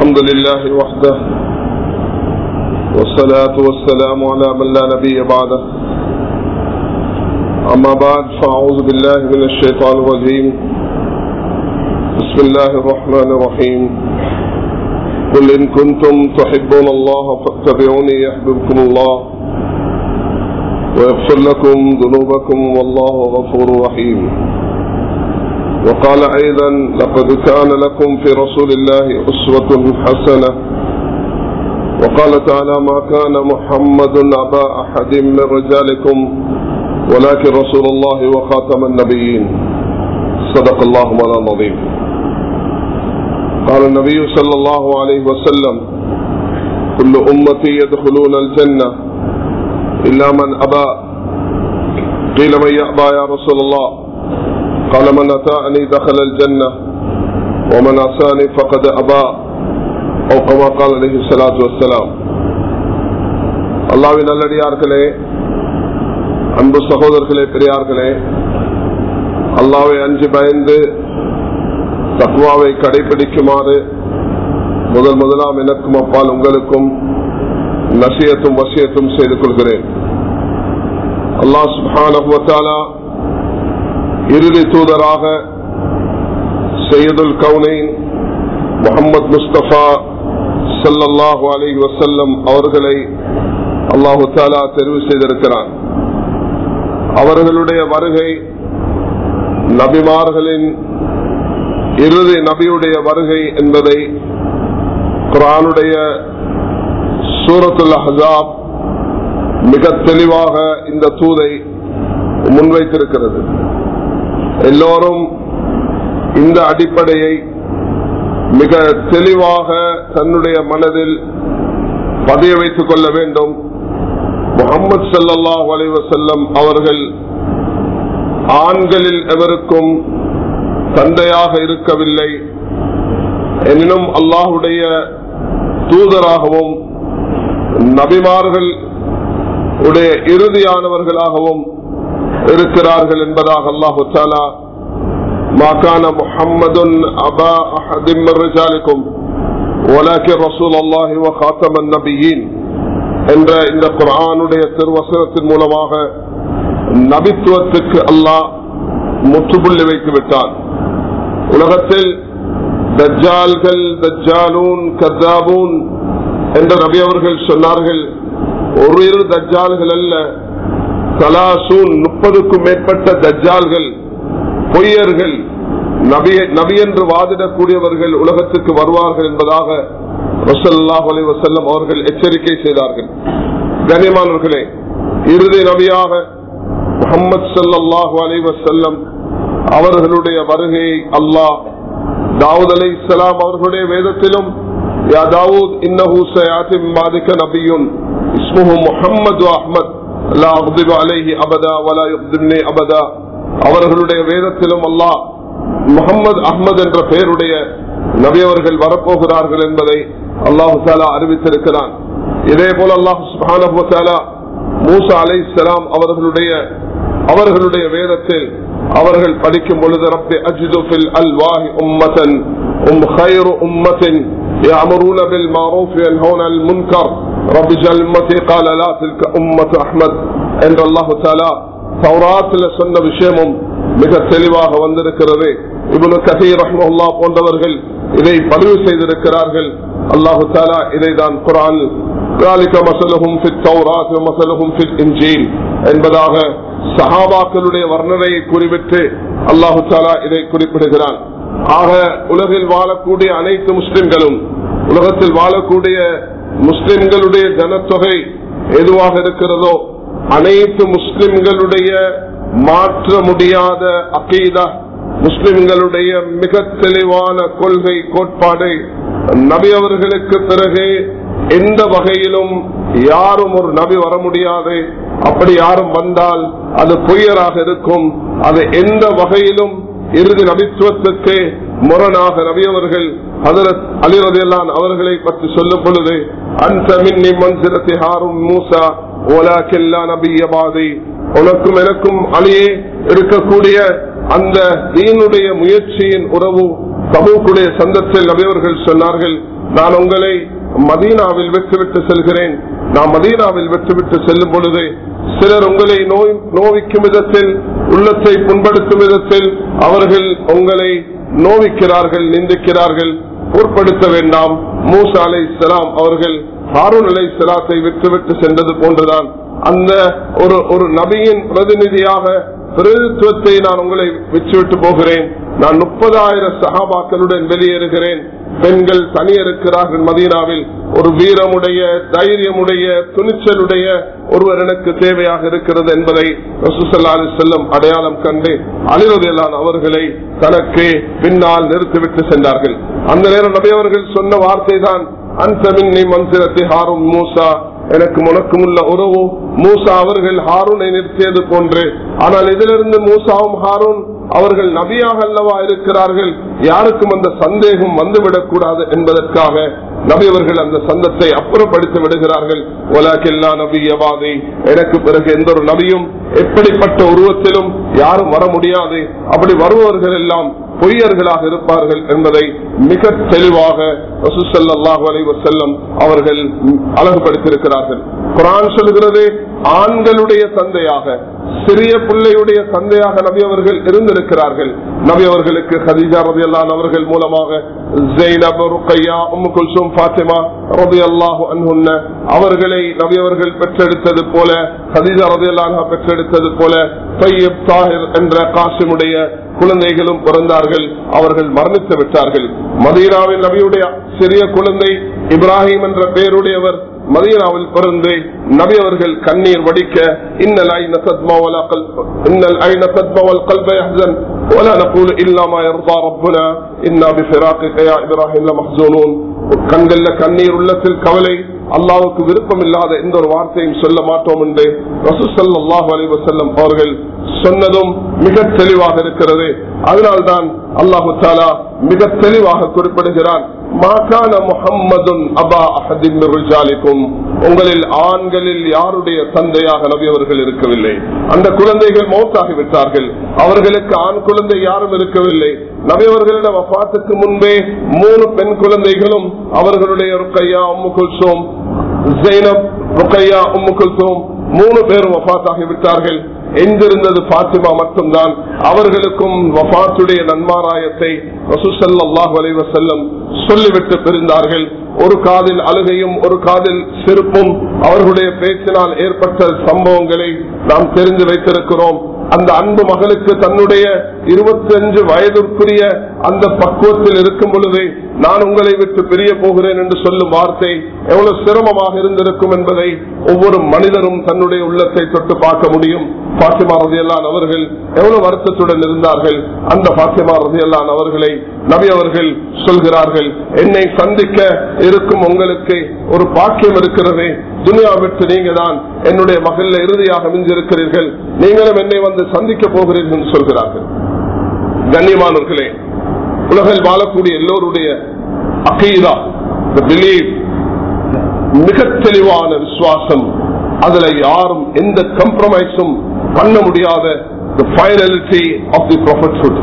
الحمد لله وحده والصلاة والسلام على من لا نبي بعده أما بعد فأعوذ بالله من الشيطان الرجيم بسم الله الرحمن الرحيم قل إن كنتم تحبون الله فاتبعوني يحببكم الله ويغفر لكم ذنوبكم والله غفور رحيم وقال أيضا لقد كان لكم في رسول الله أسوة حسنة وقال تعالى ما كان محمد أبا أحد من رجالكم ولكن رسول الله وخاتم النبيين صدق الله مولانا العظيم قال النبي صلى الله عليه وسلم كل أمتي يدخلون الجنة إلا من أبى قيل من يأبى يا رسول الله قال من أتاني دخل الجنة ومن أساني فقد أبى أو كما قال عليه الصلاة والسلام அல்லாவின் நல்லடியார்களே அன்பு சகோதரர்களே பெரியார்களே அல்லாவை அஞ்சு பயந்து தத்வாவை கடைபிடிக்குமாறு முதல் முதலாம் எனக்கும் அப்பால் உங்களுக்கும் நசியத்தும் வசியத்தும் செய்து கொள்கிறேன் அல்லாஹ் சுபானா இறுதி தூதராக சையதுல் கவுனைன் முகமது முஸ்தபா சல்லல்லாஹு அலி வசல்லம் அவர்களை அல்லாஹு தாலா தெரிவு செய்திருக்கிறான் அவர்களுடைய வருகை நபிமார்களின் இறுதி நபியுடைய வருகை என்பதை குரானுடைய சூரத்துல் ஹசாப் மிக தெளிவாக இந்த தூதை முன்வைத்திருக்கிறது எல்லோரும் இந்த அடிப்படையை மிக தெளிவாக தன்னுடைய மனதில் பதிய வைத்துக் கொள்ள வேண்டும் முகமது சல்லாஹ் அலைவசல்லம் அவர்கள் ஆண்களில் எவருக்கும் தந்தையாக இருக்கவில்லை எனினும் அல்லாஹுடைய தூதராகவும் நபிமார்கள் உடைய இறுதியானவர்களாகவும் இருக்கிறார்கள் என்பதாக அல்லாஹு தாலா மாகான முஹம்மதுன் அபா அஹதிம் ரிஜாலிக்கும் ولكن رسول الله وخاتم النبيين என்ற இந்த குரானுடைய திருவசனத்தின் மூலமாக நபித்துவத்துக்கு அல்லாஹ் முற்றுப்புள்ளி வைத்து விட்டான் உலகத்தில் தஜ்ஜால்கள் தஜ்ஜாலூன் கர்தாபூன் என்ற நபி அவர்கள் சொன்னார்கள் ஒரு இரு தஜ்ஜால்கள் அல்ல கலாசூன் முப்பதுக்கும் மேற்பட்ட தஜ்ஜால்கள் பொய்யர்கள் நபி என்று வாதிடக்கூடியவர்கள் உலகத்துக்கு வருவார்கள் என்பதாக ரசல்லாஹ் அலி வசல்லம் அவர்கள் எச்சரிக்கை செய்தார்கள் கனிமானவர்களே இறுதி நபியாக முகமது சல்லாஹூ அலி வசல்லம் அவர்களுடைய வருகையை அல்லாஹ் தாவூத் அலி இஸ்லாம் அவர்களுடைய வேதத்திலும் யா தாவூத் இன்னஹூ சயாத்திம் மாதிக நபியுன் இஸ்முஹு முஹம்மது அஹ்மத் லா அப்திபு அலைஹி அபதா வலா யுப்திப்னி அபதா அவர்களுடைய வேதத்திலும் அல்லாஹ் முகமது அஹ்மது என்ற பெயருடைய நபியவர்கள் வரப்போகிறார்கள் என்பதை அல்லாஹு தாலா அறிவித்திருக்கிறான் இதே போல அல்லாஹு சுபானா மூசா அலை இஸ்லாம் அவர்களுடைய அவர்களுடைய வேதத்தில் அவர்கள் படிக்கும் பொழுது ரப்பி அஜிது ஃபில் அல்வாஹி உம்மதன் உம் خير أمة يأمرون بالمعروف وينهون عن المنكر رب اجعل أمتي قال لا تلك أمة أحمد என்று அல்லாஹு தாலா தௌராத்தில் சொன்ன விஷயமும் மிக தெளிவாக வந்திருக்கிறது இவனு கசீர் ரஹ்மல்லா போன்றவர்கள் இதை பதிவு செய்திருக்கிறார்கள் அல்லாஹு தாலா இதை தான் குரான் என்பதாக சஹாபாக்களுடைய வர்ணனையை குறிப்பிட்டு அல்லாஹு தாலா இதை குறிப்பிடுகிறான் ஆக உலகில் வாழக்கூடிய அனைத்து முஸ்லிம்களும் உலகத்தில் வாழக்கூடிய முஸ்லிம்களுடைய ஜனத்தொகை எதுவாக இருக்கிறதோ அனைத்து முஸ்லிம்களுடைய மாற்ற முடியாத அகீதா முஸ்லிம்களுடைய மிக தெளிவான கொள்கை கோட்பாடு நபி அவர்களுக்கு பிறகு எந்த வகையிலும் யாரும் ஒரு நபி வர முடியாது அப்படி யாரும் வந்தால் அது பொய்யராக இருக்கும் அது எந்த வகையிலும் இறுதி நபித்துவத்துக்கு முரணாக நபியவர்கள் ஹதரத் அலிரதியல்லான் அவர்களை பற்றி சொல்லும் பொழுது அந்த மின்னி மன்சிரத்தை ஹாரும் மூசா ஓலாக்கெல்லா நபியபாதி உனக்கும் எனக்கும் அழியே இருக்கக்கூடிய அந்த தீனுடைய முயற்சியின் உறவு தபூக்குடைய சந்தத்தில் நபியவர்கள் சொன்னார்கள் நான் உங்களை மதீனாவில் விட்டுவிட்டு செல்கிறேன் நான் மதீனாவில் விட்டுவிட்டு செல்லும் பொழுது சிலர் உங்களை நோய் நோவிக்கும் விதத்தில் உள்ளத்தை புண்படுத்தும் விதத்தில் அவர்கள் உங்களை நோவிக்கிறார்கள் நிந்திக்கிறார்கள் பொருட்படுத்த வேண்டாம் மூசா அலை சலாம் அவர்கள் ஹாரூன் அலை சலாத்தை விட்டுவிட்டு சென்றது போன்றுதான் அந்த ஒரு ஒரு நபியின் பிரதிநிதியாக பிரதித்துவத்தை நான் உங்களை விட்டுவிட்டு போகிறேன் நான் முப்பதாயிரம் சகாபாக்களுடன் வெளியேறுகிறேன் பெண்கள் தனியிருக்கிறார்கள் மதீனாவில் ஒரு வீரமுடைய தைரியமுடைய துணிச்சலுடைய ஒருவர் எனக்கு தேவையாக இருக்கிறது என்பதை ரசூசல்லாலி செல்லும் அடையாளம் கண்டு அலிரதையிலான அவர்களை தனக்கு பின்னால் நிறுத்திவிட்டு சென்றார்கள் அந்த நேரம் நபி அவர்கள் சொன்ன வார்த்தை தான் அந்த மின்னி மந்திரத்தை ஹாரும் மூசா எனக்கு முனக்கும் உள்ள உறவு மூசா அவர்கள் ஹாரூனை நிறுத்தியது போன்று ஆனால் இதிலிருந்து மூசாவும் ஹாரூன் அவர்கள் நபியாக அல்லவா இருக்கிறார்கள் யாருக்கும் அந்த சந்தேகம் வந்துவிடக் கூடாது என்பதற்காக நபி அவர்கள் அந்த சந்தத்தை அப்புறப்படுத்தி விடுகிறார்கள் உலகெல்லா நபியவாதி எனக்கு பிறகு எந்த ஒரு நபியும் எப்படிப்பட்ட உருவத்திலும் யாரும் வர முடியாது அப்படி வருபவர்கள் எல்லாம் பொய்யர்களாக இருப்பார்கள் என்பதை மிக தெளிவாக செல்லம் அவர்கள் அழகுபடுத்தியிருக்கிறார்கள் குரான் சொல்கிறது ஆண்களுடைய தந்தையாக சிறிய பிள்ளையுடைய தந்தையாக நபி அவர்கள் இருந்திருக்கிறார்கள் நபி அவர்களுக்கு ஹதீஜா ரபி அல்லான் அவர்கள் மூலமாக ஜெய்னப் ருக்கையா உம்மு குல்சும் பாத்திமா ரபி அல்லாஹு அன்ஹுன்ன அவர்களை நபி அவர்கள் பெற்றெடுத்தது போல ஹதீஜா ரபி அல்லாஹா பெற்றெடுத்தது போல தையப் தாஹிர் என்ற காசிமுடைய குழந்தைகளும் பிறந்தார்கள் அவர்கள் மரணித்து விட்டார்கள் மதீனாவில் நபியுடைய சிறிய குழந்தை இப்ராஹிம் என்ற பெயருடையவர் மதீனாவில் பிறந்து நபி அவர்கள் கண்ணீர் வடிக்க இன்னல் ஐன சத்மா வலா கல் இன்னல் ஐன சத்மா வல் கல்ப யஹ்சன் ولا نقول الا ما يرضى ربنا انا بفراقك يا ابراهيم لمحزونون கண்கள்ல கண்ணீர் உள்ளத்தில் கவலை அல்லாவுக்கு விருப்பம் இல்லாத எந்த ஒரு வார்த்தையும் சொல்ல மாட்டோம் என்று ரசூசல்லாஹு அலி வசல்லம் அவர்கள் சொன்னதும் மிக தெளிவாக இருக்கிறது அதனால்தான் அல்லாஹு தாலா மிக தெளிவாக குறிப்பிடுகிறான் மாகான முகம்மதுன் அபா அஹதின் ரிஜாலிக்கும் உங்களில் ஆண்களில் யாருடைய தந்தையாக நபி அவர்கள் இருக்கவில்லை அந்த குழந்தைகள் மௌத்தாகி விட்டார்கள் அவர்களுக்கு ஆண் குழந்தை யாரும் இருக்கவில்லை நபி அவர்களிடம் வஃபாத்துக்கு முன்பே மூணு பெண் குழந்தைகளும் அவர்களுடைய ருக்கையா உம்மு குல்சோம் ஜெய்னப் ருக்கையா உம்மு குல்சோம் மூணு பேரும் வஃபாத்தாகி விட்டார்கள் எங்கிருந்தது பாத்திமா மட்டும்தான் அவர்களுக்கும் வஃபாத்துடைய நன்மாராயத்தை ரசூசல்லாஹு அலைவ செல்லம் சொல்லிவிட்டு பிரிந்தார்கள் ஒரு காதில் அழுகையும் ஒரு காதில் செருப்பும் அவர்களுடைய பேச்சினால் ஏற்பட்ட சம்பவங்களை நாம் தெரிந்து வைத்திருக்கிறோம் அந்த அன்பு மகளுக்கு தன்னுடைய இருபத்தி அஞ்சு வயதிற்குரிய அந்த பக்குவத்தில் இருக்கும் பொழுது நான் உங்களை விட்டு பிரிய போகிறேன் என்று சொல்லும் வார்த்தை எவ்வளவு சிரமமாக இருந்திருக்கும் என்பதை ஒவ்வொரு மனிதரும் தன்னுடைய உள்ளத்தை தொட்டு பார்க்க முடியும் பாத்திமா ரதியல்லான் அவர்கள் எவ்வளவு வருத்தத்துடன் இருந்தார்கள் அந்த பாத்திமா ரதியல்லான் அவர்களை நபி அவர்கள் சொல்கிறார்கள் என்னை சந்திக்க இருக்கும் உங்களுக்கு ஒரு பாக்கியம் இருக்கிறது துனியா விட்டு நீங்க தான் என்னுடைய மகள் இறுதியாக மிஞ்சிருக்கிறீர்கள் நீங்களும் என்னை வந்து சந்திக்க போகிறீர்கள் என்று சொல்கிறார்கள் கண்ணியமானவர்களே உலகில் வாழக்கூடிய எல்லோருடைய அகீதா பிலீவ் மிக தெளிவான விசுவாசம் அதுல யாரும் எந்த கம்ப்ரமைஸும் பண்ண முடியாத ஃபைனலிட்டி ஆஃப் தி ப்ராஃபிட்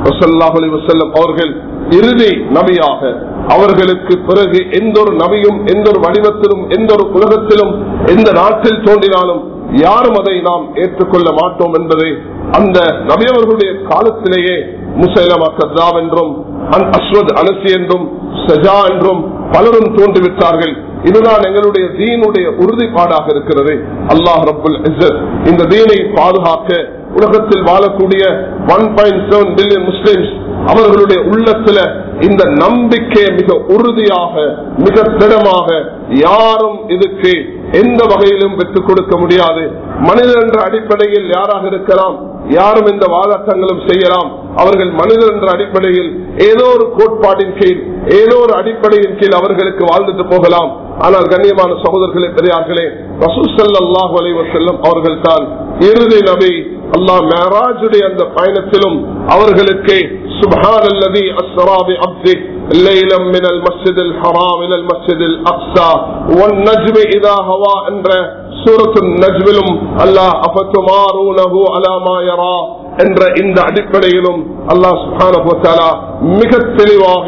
அவர்கள் இறுதி நபியாக அவர்களுக்கு பிறகு எந்த ஒரு நபியும் எந்த ஒரு வடிவத்திலும் எந்த ஒரு உலகத்திலும் எந்த நாட்டில் தோன்றினாலும் யாரும் அதை நாம் ஏற்றுக்கொள்ள மாட்டோம் என்பதை அந்த நபியவர்களுடைய காலத்திலேயே முசைலமா கத்தாப் என்றும் அஸ்வத் அனசி என்றும் சஜா என்றும் பலரும் தோன்றிவிட்டார்கள் இதுதான் எங்களுடைய தீனுடைய உறுதிப்பாடாக இருக்கிறது அல்லாஹ் ரபுல் இந்த தீனை பாதுகாக்க உலகத்தில் வாழக்கூடிய one point seven billion Muslims அவர்களுடைய உள்ளத்துல இந்த நம்பிக்கை மிக உறுதியாக மிக திடமாக யாரும் இதுக்கு எந்த வகையிலும் விட்டுக் கொடுக்க முடியாது மனிதர் என்ற அடிப்படையில் யாராக இருக்கலாம் யாரும் இந்த வாதாட்டங்களும் செய்யலாம் அவர்கள் மனிதர் என்ற அடிப்படையில் ஏதோ ஒரு கோட்பாட்டின் கீழ் ஏதோ ஒரு அடிப்படையின் கீழ் அவர்களுக்கு வாழ்ந்துட்டு போகலாம் ஆனால் கண்ணியமான சகோதரர்களே பெரியார்களே ரசூசல்லாஹு அலைவசல்லம் அவர்கள் தான் இறுதி நபி அல்லாஹ் மேராஜுடைய அந்த பயணத்திலும் அவர்களுக்கு سبحان الذي أسرى بعبده ليلا من المسجد الحرام إلى المسجد الأقصى والنجم إذا هوى என்ற சூரத்து நஜ்விலும் அல்லாஹ் அபத்துமாரூனஹு அலாமா யரா என்ற இந்த அடிப்படையிலும் அல்லாஹ் சுப்ஹானஹு வ தஆலா மிக தெளிவாக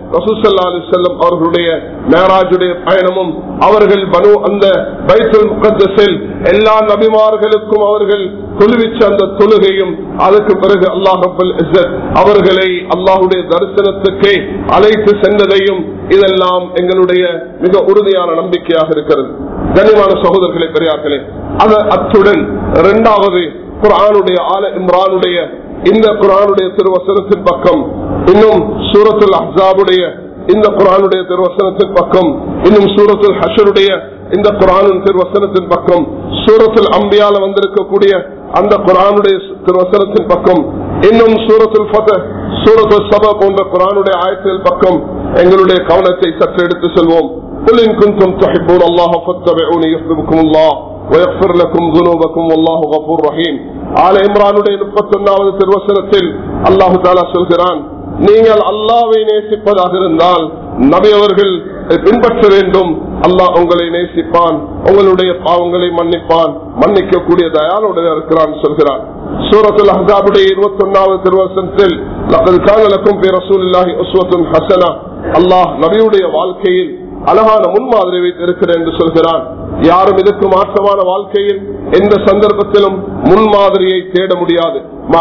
ரசூசல்லா அலி செல்லம் அவர்களுடைய மேராஜுடைய பயணமும் அவர்கள் பனு அந்த பைத்துல் முகத்தஸில் எல்லா நபிமார்களுக்கும் அவர்கள் தொழுவிச்ச அந்த தொழுகையும் அதுக்கு பிறகு அல்லாஹ் ரப்பல் இஸ்ஸத் அவர்களை அல்லாஹுடைய தரிசனத்துக்கு அழைத்து சென்றதையும் இதெல்லாம் எங்களுடைய மிக உறுதியான நம்பிக்கையாக இருக்கிறது கனிவான சகோதரர்களே பெரியார்களே அது அத்துடன் இரண்டாவது குரானுடைய ஆல இம்ரானுடைய இந்த குரானுடைய திருவசனத்தின் பக்கம் இன்னும் சூரத்துல் அஹாபுடைய இந்த குரானுடைய திருவசனத்தின் பக்கம் இன்னும் சூரத்துல் ஹஷருடைய இந்த குரானின் திருவசனத்தின் பக்கம் சூரத்துல் அம்பியால வந்திருக்கக்கூடிய அந்த குரானுடைய திருவசனத்தின் பக்கம் இன்னும் சூரத்துல் ஃபத சூரத்துல் சபா போன்ற குரானுடைய ஆயத்தின் பக்கம் எங்களுடைய கவனத்தை சற்று எடுத்து செல்வோம் قل إن كنتم تحبون الله فاتبعوني يحببكم الله ويغفر لكم ذنوبكم والله غفور رحيم ஆல இம்ரானுடைய முப்பத்தி ஒன்னாவது திருவசனத்தில் அல்லாஹு தாலா சொல்கிறான் நீங்கள் அல்லாவை நேசிப்பதாக இருந்தால் நபி அவர்கள் பின்பற்ற வேண்டும் அல்லாஹ் உங்களை நேசிப்பான் உங்களுடைய பாவங்களை மன்னிப்பான் மன்னிக்க கூடிய தயாளுடைய இருக்கிறான் சொல்கிறான் சூரத்துல் அஹாபுடைய இருபத்தி ஒன்னாவது திருவசனத்தில் காணலக்கும் ரசூலில்லாஹி உஸ்வத்துன் ஹசனா அல்லாஹ் நபியுடைய வாழ்க்கையில் அழகான முன்மாதிரி வைத்திருக்கிறேன் என்று சொல்கிறான் யாரும் இதற்கு மாற்றமான வாழ்க்கையில் எந்த சந்தர்ப்பத்திலும் முன்மாதிரியை தேட முடியாது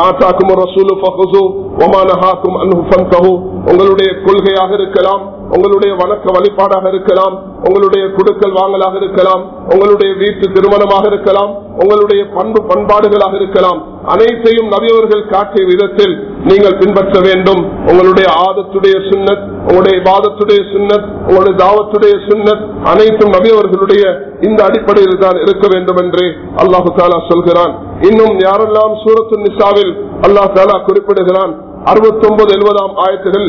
உங்களுடைய கொள்கையாக இருக்கலாம் உங்களுடைய வணக்க வழிபாடாக இருக்கலாம் உங்களுடைய குடுக்கல் வாங்கலாக இருக்கலாம் உங்களுடைய வீட்டு திருமணமாக இருக்கலாம் உங்களுடைய பண்பு பண்பாடுகளாக இருக்கலாம் அனைத்தையும் நபியவர்கள் காட்டிய விதத்தில் நீங்கள் பின்பற்ற வேண்டும் உங்களுடைய ஆதத்துடைய சுண்ணத் உங்களுடைய பாதத்துடைய சுண்ணத் உங்களுடைய தாவத்துடைய சுண்ணத் அனைத்தும் நபியவர்களுடைய இந்த அடிப்படையில் தான் இருக்க வேண்டும் என்று அல்லாஹு தாலா சொல்கிறான் இன்னும் யாரெல்லாம் சூரத்து நிசாவில் அல்லாஹ் தாலா குறிப்பிடுகிறான் அறுபத்தி ஒன்பது எழுபதாம் ஆயத்துகள்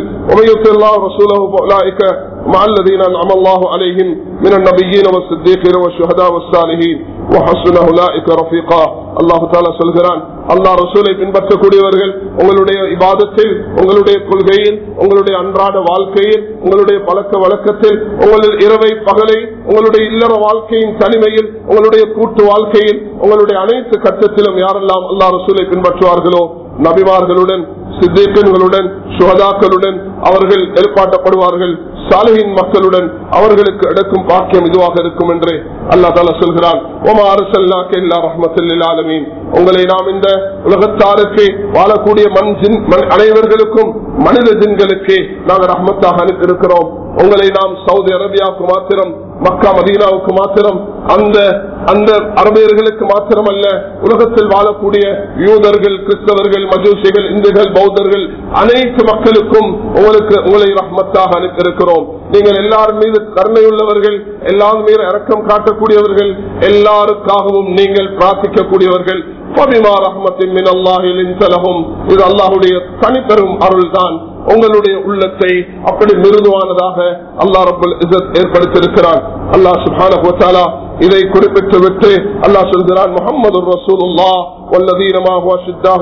مع الذين انعم الله عليهم من النبيين والصديقين والشهداء والصالحين وحسن اولئك رفيقا الله تعالى சொல்கிறான் அல்லாஹ் ரசூலை பின்பற்றக்கூடியவர்கள் உங்களுடைய இபாதத்தில் உங்களுடைய கொள்கையில் உங்களுடைய அன்றாட வாழ்க்கையில் உங்களுடைய பழக்க வழக்கத்தில் உங்களுடைய இரவை பகலை உங்களுடைய இல்லற வாழ்க்கையின் தனிமையில் உங்களுடைய கூட்டு வாழ்க்கையில் உங்களுடைய அனைத்து கட்டத்திலும் யாரெல்லாம் அல்லாஹ் ரசூலை பின்பற்றுவார்களோ நபிமார்களுடன் சித்தேக்கன்களுடன் சுகதாக்களுடன் அவர்கள் ஏற்பாட்டப்படுவார்கள் சாலையின் மக்களுடன் அவர்களுக்கு எடுக்கும் பாக்கியம் இதுவாக இருக்கும் என்று அல்லா தால சொல்கிறான் உங்களை நாம் இந்த உலகத்தாருக்கு வாழக்கூடிய மண் மண் அனைவர்களுக்கும் மனித ஜின்களுக்கு நாங்கள் ரஹமத்தாக அனுப்பியிருக்கிறோம் உங்களை நாம் சவுதி அரேபியாவுக்கு மாத்திரம் மக்கா மதீனாவுக்கு மாத்திரம் அந்த அந்த அரபியர்களுக்கு மாத்திரமல்ல உலகத்தில் வாழக்கூடிய யூதர்கள் கிறிஸ்தவர்கள் மஜூசிகள் இந்துகள் பௌத்தர்கள் அனைத்து மக்களுக்கும் உங்களுக்கு உங்களை ரஹ்மத்தாக அனுப்பியிருக்கிறோம் நீங்கள் எல்லாரும் மீது கருணையுள்ளவர்கள் எல்லாரும் மீது இறக்கம் காட்டக்கூடியவர்கள் எல்லாருக்காகவும் நீங்கள் பிரார்த்திக்கக்கூடியவர்கள் இது அல்லாஹுடைய தனிப்பெரும் அருள் தான் உங்களுடைய உள்ளத்தை அப்படி மிருதுவானதாக அல்லா ரபுல் ஏற்படுத்தியிருக்கிறான் அல்லா சுபான இதை குறிப்பிட்டு விட்டு அல்லா சொல்கிறான் முகமது ரசூலுல்லா வல்லதீனமாக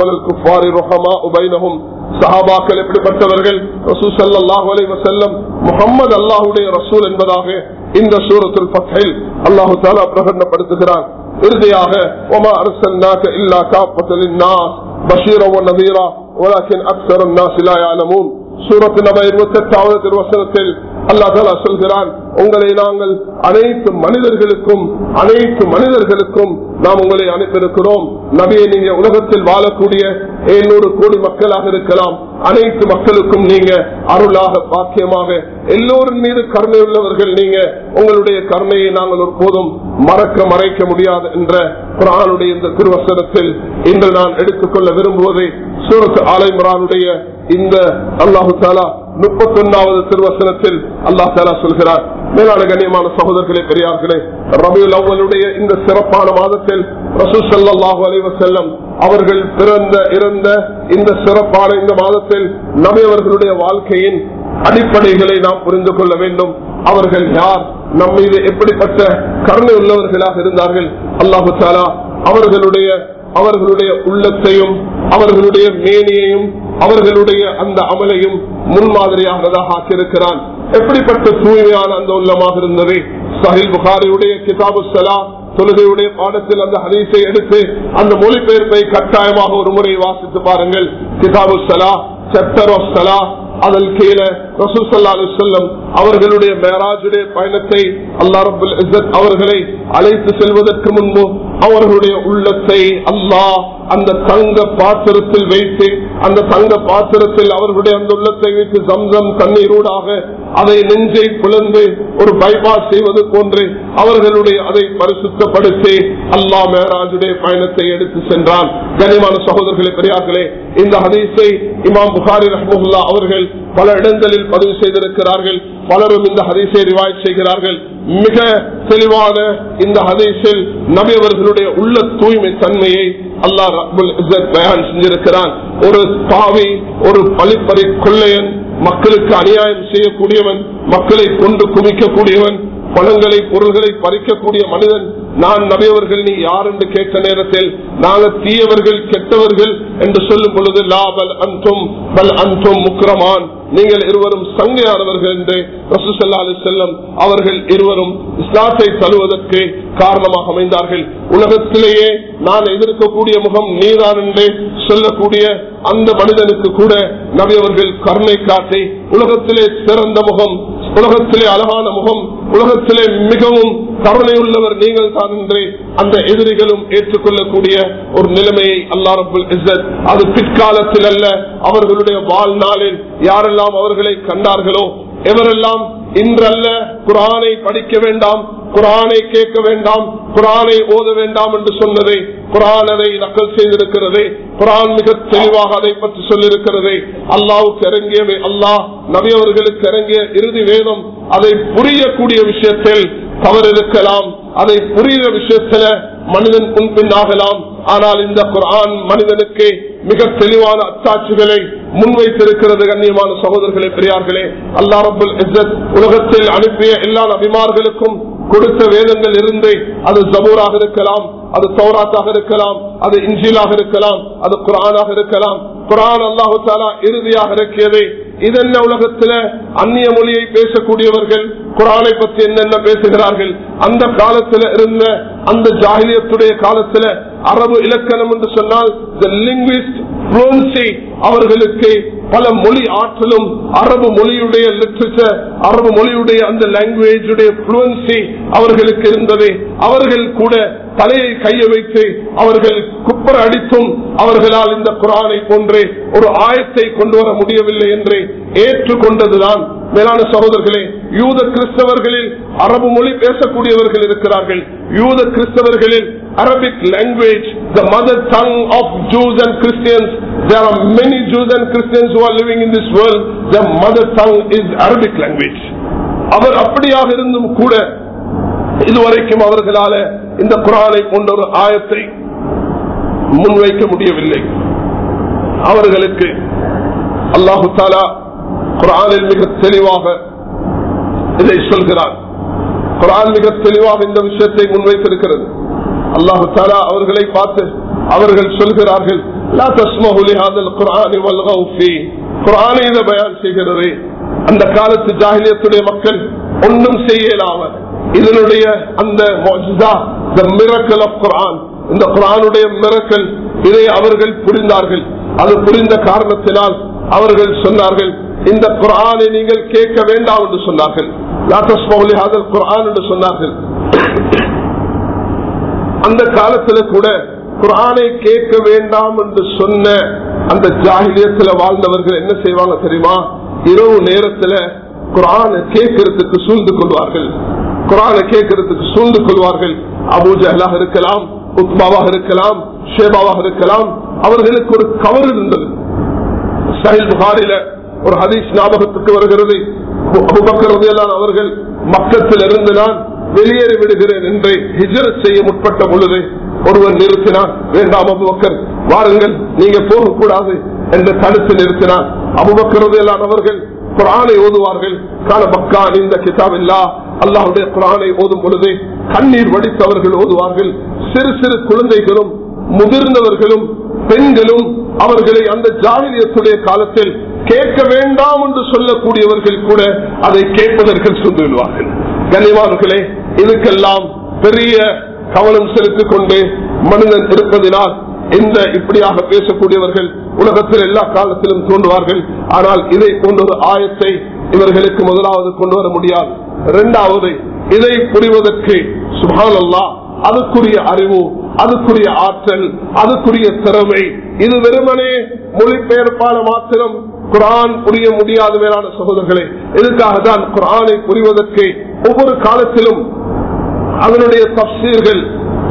சஹாபாக்கள் எப்படிப்பட்டவர்கள் ரசூல் சல்லாஹூ அலை வசல்லம் முகமது அல்லாஹுடைய ரசூல் என்பதாக இந்த சூரத்துல் பத்தில் அல்லாஹு தாலா பிரகடனப்படுத்துகிறான் இறுதியாக ஒமா அரசன்னாக இல்லா காப்பத்தலின் பஷீரா நதீரா ولكن اكثر الناس لا يعلمون சூரத்து நப இருபத்தி எட்டாவது திருவசனத்தில் அல்லா தாலா சொல்கிறான் உங்களை நாங்கள் அனைத்து மனிதர்களுக்கும் அனைத்து மனிதர்களுக்கும் நாம் உங்களை அனுப்பியிருக்கிறோம் நபியை நீங்க உலகத்தில் வாழக்கூடிய எழுநூறு கோடி மக்களாக இருக்கலாம் அனைத்து மக்களுக்கும் நீங்க அருளாக பாக்கியமாக எல்லோரின் மீது கருணை உள்ளவர்கள் நீங்க உங்களுடைய கருணையை நாங்கள் ஒருபோதும் மறக்க மறைக்க முடியாது என்ற குரானுடைய இந்த திருவசனத்தில் இன்று நான் எடுத்துக்கொள்ள விரும்புவதை சூரத் ஆலைமுரானுடைய இந்த அல்லாஹு தாலா முப்பத்தி ஒன்னாவது திருவசனத்தில் அல்லாஹ் தாலா சொல்கிறார் மேலான கண்ணியமான சகோதரர்களே பெரியார்களே ரபியுல் அவ்வளுடைய இந்த சிறப்பான மாதத்தில் ரசூ சல்லாஹூ அலைவசல்லம் அவர்கள் பிறந்த இறந்த இந்த சிறப்பான இந்த மாதத்தில் நபி அவர்களுடைய வாழ்க்கையின் அடிப்படைகளை நாம் புரிந்து கொள்ள வேண்டும் அவர்கள் யார் நம் மீது எப்படிப்பட்ட கருணை உள்ளவர்களாக இருந்தார்கள் அல்லாஹு தாலா அவர்களுடைய அவர்களுடைய உள்ளத்தையும் அவர்களுடைய மேனியையும் அவர்களுடைய அந்த அமலையும் முன்மாதிரியானதாக ஆக்கியிருக்கிறான் எப்படிப்பட்ட தூய்மையான அந்த உள்ளமாக இருந்தது சஹில் புகாரியுடைய கிதாபு சலா தொழுகையுடைய பாடத்தில் அந்த ஹதீஸை எடுத்து அந்த மொழிபெயர்ப்பை கட்டாயமாக ஒரு முறை வாசித்து பாருங்கள் கிதாபு சலா சாப்டர் ஆஃப் சலா அதன் கீழே ரசூல் சல்லா செல்லம் அவர்களுடைய மேராஜுடைய பயணத்தை அல்லா ரபுல் இஸ்ஸத் அவர்களை அழைத்து செல்வதற்கு முன்பு அவர்களுடைய உள்ளத்தை அல்லாஹ் அந்த தங்க பாத்திரத்தில் வைத்து அந்த தங்க பாத்திரத்தில் அவர்களுடைய அந்த உள்ளத்தை வைத்து சம்சம் தண்ணீரூடாக அதை நெஞ்சை பிளந்து ஒரு பைபாஸ் செய்வது போன்று அவர்களுடைய அதை பரிசுத்தப்படுத்தி அல்லா மேராஜுடைய பயணத்தை எடுத்து சென்றான் கனிமான சகோதரர்களே பெரியார்களே இந்த ஹதீஸை இமாம் புகாரி ரஹமுல்லா அவர்கள் பல இடங்களில் பதிவு செய்திருக்கிறார்கள் பலரும் இந்த ஹதீஸை ரிவாய் செய்கிறார்கள் மிக தெளிவான இந்த ஹதீஸில் நபி அவர்களுடைய உள்ள தூய்மை தன்மையை அல்லாஹ் ரபுல் இஸ்ஸத் பயான் செஞ்சிருக்கிறான் ஒரு பாவி ஒரு பழிப்பறை கொள்ளையன் மக்களுக்கு அநியாயம் செய்யக்கூடியவன் மக்களை கொண்டு குவிக்கக்கூடியவன் பணங்களை பொருள்களை பறிக்கக்கூடிய மனிதன் நான் நபியவர்கள் நீ யார் என்று கேட்ட நேரத்தில் நாங்கள் தீயவர்கள் கெட்டவர்கள் என்று சொல்லும் பொழுது லாபல் அன்றும் பல் அன்றும் முக்கிரமான் நீங்கள் இருவரும் சங்கையானவர்கள் என்று ரசூசல்லா அலி செல்லம் அவர்கள் இருவரும் இஸ்லாத்தை தழுவதற்கு காரணமாக அமைந்தார்கள் உலகத்திலேயே நான் எதிர்க்கக்கூடிய முகம் நீதான் என்று சொல்லக்கூடிய அந்த மனிதனுக்கு கூட நபி அவர்கள் கருணை காட்டி உலகத்திலே சிறந்த முகம் உலகத்திலே அழகான முகம் உலகத்திலே மிகவும் கருணை உள்ளவர் நீங்கள் தான் என்று அந்த எதிரிகளும் ஏற்றுக்கொள்ளக்கூடிய ஒரு நிலைமையை அல்லா ரபுல் இஸ்ஸத் அது பிற்காலத்தில் அல்ல அவர்களுடைய வாழ்நாளில் யாரெல்லாம் அவர்களை கண்டார்களோ எவரெல்லாம் இன்றல்ல குரானை படிக்க வேண்டாம் குரானை கேட்க வேண்டாம் குரானை ஓத வேண்டாம் என்று சொன்னதை குரான் அதை நக்கல் செய்திருக்கிறது குரான் மிக தெளிவாக அதை பற்றி சொல்லிருக்கிறது அல்லாவுக்கு இறங்கியவை அல்லாஹ் நபி அவர்களுக்கு இறங்கிய இறுதி வேதம் அதை புரியக்கூடிய விஷயத்தில் தவறு இருக்கலாம் அதை புரிகிற விஷயத்துல மனிதன் முன்பின்னாகலாம் ஆனால் இந்த குரான் மனிதனுக்கு மிக தெளிவான அத்தாட்சிகளை முன்வைத்திருக்கிறது கண்ணியமான சகோதரர்களே பெரியார்களே அல்லா ரபுல் இஸ்ஸத் உலகத்தில் அனுப்பிய எல்லா நபிமார்களுக்கும் கொடுத்த வேதங்கள் இருந்து அது ஜபூராக இருக்கலாம் அது தௌராத்தாக இருக்கலாம் அது இஞ்சிலாக இருக்கலாம் அது குரானாக இருக்கலாம் குரான் அல்லாஹு தாலா இறுதியாக இறக்கியது இதென்ன உலகத்துல அந்நிய மொழியை பேசக்கூடியவர்கள் குரானை பற்றி என்னென்ன பேசுகிறார்கள் அந்த காலத்துல இருந்த அந்த ஜாகிலியத்துடைய காலத்துல அரபு இலக்கணம் என்று சொன்னால் அவர்களுக்கு பல மொழி ஆற்றலும் அரபு மொழியுடைய லிட்ரேச்சர் அரபு மொழியுடைய அந்த லாங்குவேஜ் புளுவன்சி அவர்களுக்கு இருந்தது அவர்கள் கூட தலையை கைய வைத்து அவர்கள் குப்பர அடித்தும் அவர்களால் இந்த குரானை போன்று ஒரு ஆயத்தை கொண்டு வர முடியவில்லை என்று ஏற்றுக்கொண்டதுதான் மேலான சகோதரர்களே யூத கிறிஸ்தவர்களில் அரபு மொழி பேசக்கூடியவர்கள் இருக்கிறார்கள் யூத கிறிஸ்தவர்களில் Arabic language the mother tongue of Jews and Christians there are many Jews and Christians who are living in this world the mother tongue is arabic language அவர் அப்படியாக இருந்தும் கூட இதுவரைக்கும் அவர்களால இந்த குரானை போன்ற ஒரு ஆயத்தை முன்வைக்க முடியவில்லை அவர்களுக்கு அல்லாஹு தாலா குரானில் மிக தெளிவாக இதை சொல்கிறார் குரான் மிக தெளிவாக இந்த விஷயத்தை முன்வைத்திருக்கிறது அல்லாஹு தாலா அவர்களை பார்த்து அவர்கள் சொல்கிறார்கள் குரானை இதை பயான் செய்கிறது அந்த காலத்து ஜாகிலியத்துடைய மக்கள் ஒன்றும் செய்யலாம இதனுடைய அந்த மிரக்கல் ஆஃப் குரான் இந்த குரானுடைய மிரக்கல் இதை அவர்கள் புரிந்தார்கள் அது புரிந்த காரணத்தினால் அவர்கள் சொன்னார்கள் இந்த குரானை நீங்கள் கேட்க வேண்டாம் என்று சொன்னார்கள் குரான் என்று சொன்னார்கள் அந்த காலத்துல கூட குரானை கேட்க வேண்டாம் என்று சொன்ன அந்த ஜாகிலியத்துல வாழ்ந்தவர்கள் என்ன செய்வாங்க தெரியுமா இரவு நேரத்துல குரானை கேட்கறதுக்கு சூழ்ந்து கொள்வார்கள் குரானை கேட்கறதுக்கு சூழ்ந்து கொள்வார்கள் அபூஜலாக இருக்கலாம் உத்மாவாக இருக்கலாம் ஷேபாவாக இருக்கலாம் அவர்களுக்கு ஒரு கவர் இருந்தது சஹில் புகாரில ஒரு ஹதீஸ் ஞாபகத்துக்கு வருகிறது அவர்கள் மக்கத்தில் இருந்து நான் வெளியேறி விடுகிறேன் என்று ஹிஜரத் செய்ய முற்பட்ட பொழுது ஒருவர் நிறுத்தினார் வேண்டாம் அபுபக்கர் வாருங்கள் நீங்க போகக்கூடாது என்று தடுத்து நிறுத்தினார் அபுபக்கரதையெல்லாம் அவர்கள் குரானை ஓதுவார்கள் கால பக்கான் இந்த கிதாப் இல்லா அல்லாஹுடைய குரானை ஓதும் பொழுது கண்ணீர் வடித்தவர்கள் ஓதுவார்கள் சிறு சிறு குழந்தைகளும் முதிர்ந்தவர்களும் பெண்களும் அவர்களை அந்த ஜாகிரியத்துடைய காலத்தில் கேட்க வேண்டாம் என்று சொல்லக்கூடியவர்கள் கூட அதை கேட்பதற்கு சொல்லிவிடுவார்கள் கனிவான்களே இதுக்கெல்லாம் பெரிய கவனம் செலுத்திக் கொண்டு மனிதன் இருப்பதினால் இந்த இப்படியாக பேசக்கூடியவர்கள் உலகத்தில் எல்லா காலத்திலும் தோன்றுவார்கள் ஆனால் இதை போன்ற ஒரு ஆயத்தை இவர்களுக்கு முதலாவது கொண்டு வர முடியாது இரண்டாவது இதை புரிவதற்கு சுபான் அல்லா அதுக்குரிய அறிவு அதுக்குரிய ஆற்றல் அதுக்குரிய திறமை இது வெறுமனே மொழிபெயர்ப்பான மாத்திரம் குரான் புரிய முடியாத மேலான சகோதரர்களே இதுக்காக தான் குரானை புரிவதற்கு ஒவ்வொரு காலத்திலும் அதனுடைய தப்சீர்கள்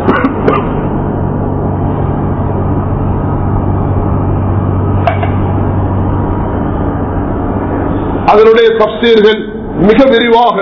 அதனுடைய தப்சீர்கள் மிக விரிவாக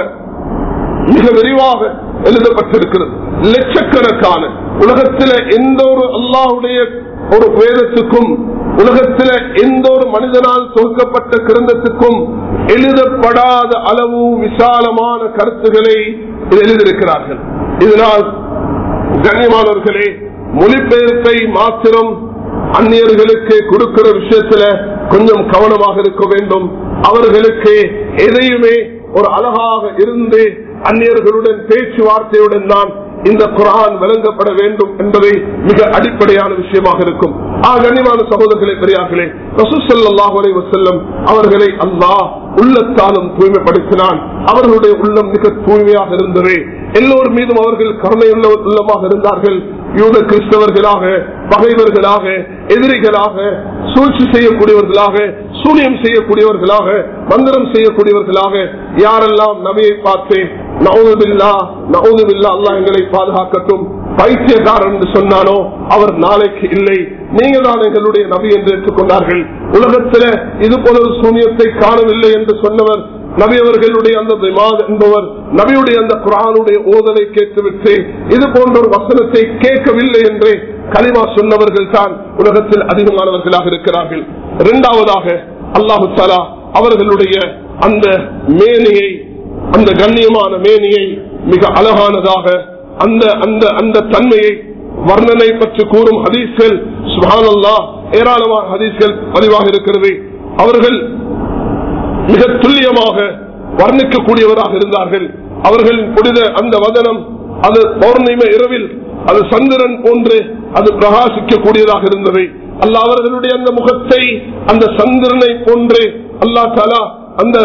மிக விரிவாக எழுதப்பட்டிருக்கிறது லட்சக்கணக்கான உலகத்தில எந்த ஒரு அல்லாஹுடைய ஒரு வேதத்துக்கும் உலகத்தில எந்த ஒரு மனிதனால் தொகுக்கப்பட்ட கிரந்தத்துக்கும் எழுதப்படாத அளவு விசாலமான கருத்துக்களை எழுதியிருக்கிறார்கள் இதனால் கண்ணியமானவர்களே மொழிபெயர்ப்பை மாத்திரம் அந்நியர்களுக்கு கொடுக்கிற விஷயத்துல கொஞ்சம் கவனமாக இருக்க வேண்டும் அவர்களுக்கு எதையுமே ஒரு அழகாக இருந்து அந்நியர்களுடன் பேச்சுவார்த்தையுடன் தான் இந்த குரான் விளங்கப்பட வேண்டும் என்பதை மிக அடிப்படையான விஷயமாக இருக்கும் கண்ணியமான சகோதரர்களே பெரியார்களே ரசூசல்லாஹுலை வசல்லம் அவர்களை அல்லாஹ் உள்ளத்தாலும் தூய்மைப்படுத்தினான் அவர்களுடைய உள்ளம் மிக தூய்மையாக இருந்தது எல்லோர் மீதும் அவர்கள் கருணையுள்ள உள்ளமாக இருந்தார்கள் யூத கிறிஸ்தவர்களாக பகைவர்களாக எதிரிகளாக சூழ்ச்சி செய்யக்கூடியவர்களாக சூனியம் செய்யக்கூடியவர்களாக மந்திரம் செய்யக்கூடியவர்களாக யாரெல்லாம் நபியை பார்த்து நவுதுபில்லா நவுதுபில்லா அல்லா எங்களை பாதுகாக்கட்டும் பைத்தியக்காரன் என்று சொன்னானோ அவர் நாளைக்கு இல்லை நீங்க தான் எங்களுடைய நபி என்று ஏற்றுக்கொண்டார்கள் உலகத்தில் இது போல ஒரு சூனியத்தை காணவில்லை என்று சொன்னவர் நபி அவர்களுடைய அந்த திமாத் என்பவர் நபியுடைய அந்த குரானுடைய ஓதலை கேட்டுவிட்டு இது போன்ற ஒரு வசனத்தை கேட்கவில்லை என்று களிமா சொன்னவர்கள் தான் உலகத்தில் அதிகமானவர்களாக இருக்கிறார்கள் இரண்டாவதாக அல்லாஹு தாலா அவர்களுடைய அந்த மேனியை அந்த கண்ணியமான மேனியை மிக அழகானதாக அந்த அந்த அந்த தன்மையை வர்ணனை பற்றி கூறும் ஹதீஸ்கள் சுபானல்லா ஏராளமான ஹதீஸ்கள் பதிவாக இருக்கிறது அவர்கள் மிக துல்லியமாக வர்ணிக்கக்கூடியவராக இருந்தார்கள் அவர்கள் புனித அந்த வதனம் அது பௌர்ணிம இரவில் அது சந்திரன் போன்று அது பிரகாசிக்கக்கூடியதாக இருந்தது அல்ல அவர்களுடைய அந்த முகத்தை அந்த சந்திரனை போன்று அல்லா தாலா அந்த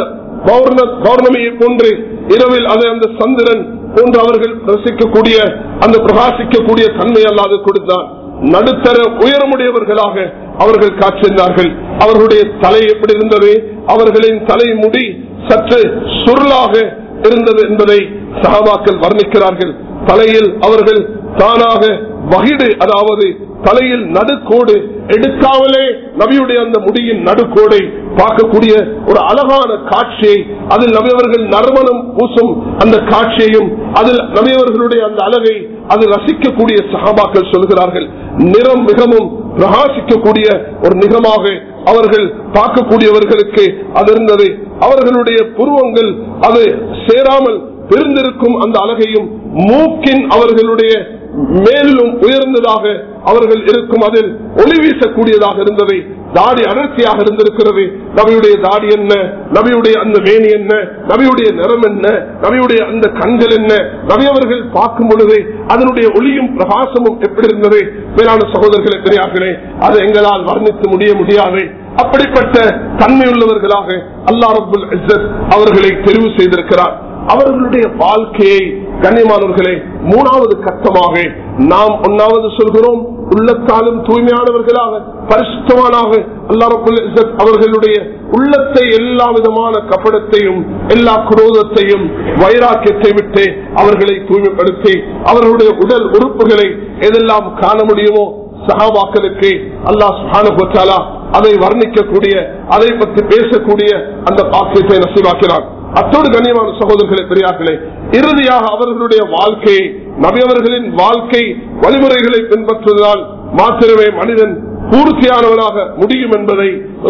பௌர்ணமியை போன்று இரவில் அதை அந்த சந்திரன் போன்று அவர்கள் ரசிக்கக்கூடிய அந்த பிரகாசிக்கக்கூடிய தன்மை அல்லாது கொடுத்தான் நடுத்தர உயரமுடையவர்களாக அவர்கள் காட்சியிருந்தார்கள் அவர்களுடைய தலை எப்படி இருந்தது அவர்களின் தலைமுடி சற்று சுருளாக இருந்தது என்பதை சகாபாக்கள் வர்ணிக்கிறார்கள் தலையில் அவர்கள் தானாக வகிடு அதாவது தலையில் நடுக்கோடு எடுக்காமலே நபியுடைய அந்த முடியின் நடுக்கோடை பார்க்கக்கூடிய ஒரு அழகான காட்சியை அதில் நபியவர்கள் நறுமணம் பூசும் அந்த காட்சியையும் அதில் நபியவர்களுடைய அந்த அழகை அது ரசிக்கக்கூடிய சகாபாக்கள் சொல்கிறார்கள் நிறம் மிகவும் பிரகாசிக்கக்கூடிய ஒரு நிறமாக அவர்கள் பார்க்கக்கூடியவர்களுக்கு அது இருந்தது அவர்களுடைய புருவங்கள் அது சேராமல் பிரிந்திருக்கும் அந்த அழகையும் மூக்கின் அவர்களுடைய மேலும் உயர்ந்ததாக அவர்கள் இருக்கும் அதில் ஒளி வீசக்கூடியதாக இருந்தது தாடி அடர்த்தியாக இருந்திருக்கிறது நபியுடைய தாடி என்ன நபியுடைய அந்த மேனி என்ன நபியுடைய நிறம் என்ன நபியுடைய அந்த கண்கள் என்ன நபி அவர்கள் பார்க்கும் பொழுது அதனுடைய ஒளியும் பிரகாசமும் எப்படி இருந்தது மேலான சகோதரர்களே பெரியார்களே அதை எங்களால் வர்ணித்து முடிய முடியாது அப்படிப்பட்ட தன்மையுள்ளவர்களாக அல்லா ரபுல் அவர்களை தெரிவு செய்திருக்கிறார் அவர்களுடைய வாழ்க்கையை கண்ணியமானவர்களே மூணாவது கட்டமாக நாம் ஒன்னாவது சொல்கிறோம் உள்ளத்தாலும் தூய்மையானவர்களாக பரிசுத்தமானாக அல்லாரப்புல் அவர்களுடைய உள்ளத்தை எல்லா விதமான கப்படத்தையும் எல்லா குரோதத்தையும் வைராக்கியத்தை விட்டு அவர்களை தூய்மைப்படுத்தி அவர்களுடைய உடல் உறுப்புகளை எதெல்லாம் காண முடியுமோ சகாபாக்களுக்கு அல்லாஹ் சுஹானுபத்தாலா அதை வர்ணிக்கக்கூடிய அதை பற்றி பேசக்கூடிய அந்த பாக்கியத்தை நசிவாக்கிறான் அத்தோடு கண்ணியமான சகோதரர்களே பெரியார்களே இறுதியாக அவர்களுடைய வாழ்க்கையை நபியவர்களின் வாழ்க்கை வழிமுறைகளை பின்பற்றுவதால் மாத்திரமே மனிதன் பூர்த்தியானவனாக முடியும் என்பதை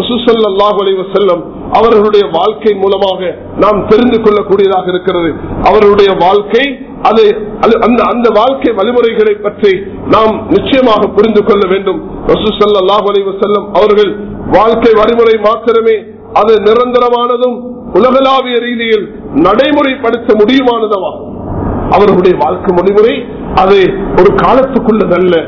செல்லம் அவர்களுடைய வாழ்க்கை மூலமாக நாம் தெரிந்து கொள்ளக்கூடியதாக இருக்கிறது அவர்களுடைய வாழ்க்கை அது அந்த அந்த வாழ்க்கை வழிமுறைகளை பற்றி நாம் நிச்சயமாக புரிந்து கொள்ள வேண்டும் ரசூசல்லாஹ் அலைவசல்லம் அவர்கள் வாழ்க்கை வழிமுறை மாத்திரமே அது நிரந்தரமானதும் உலகளாவிய ரீதியில் நடைமுறைப்படுத்த முடியுமானதவா அவர்களுடைய வாழ்க்கை முடிமுறை அது ஒரு காலத்துக்குள்ளதல்ல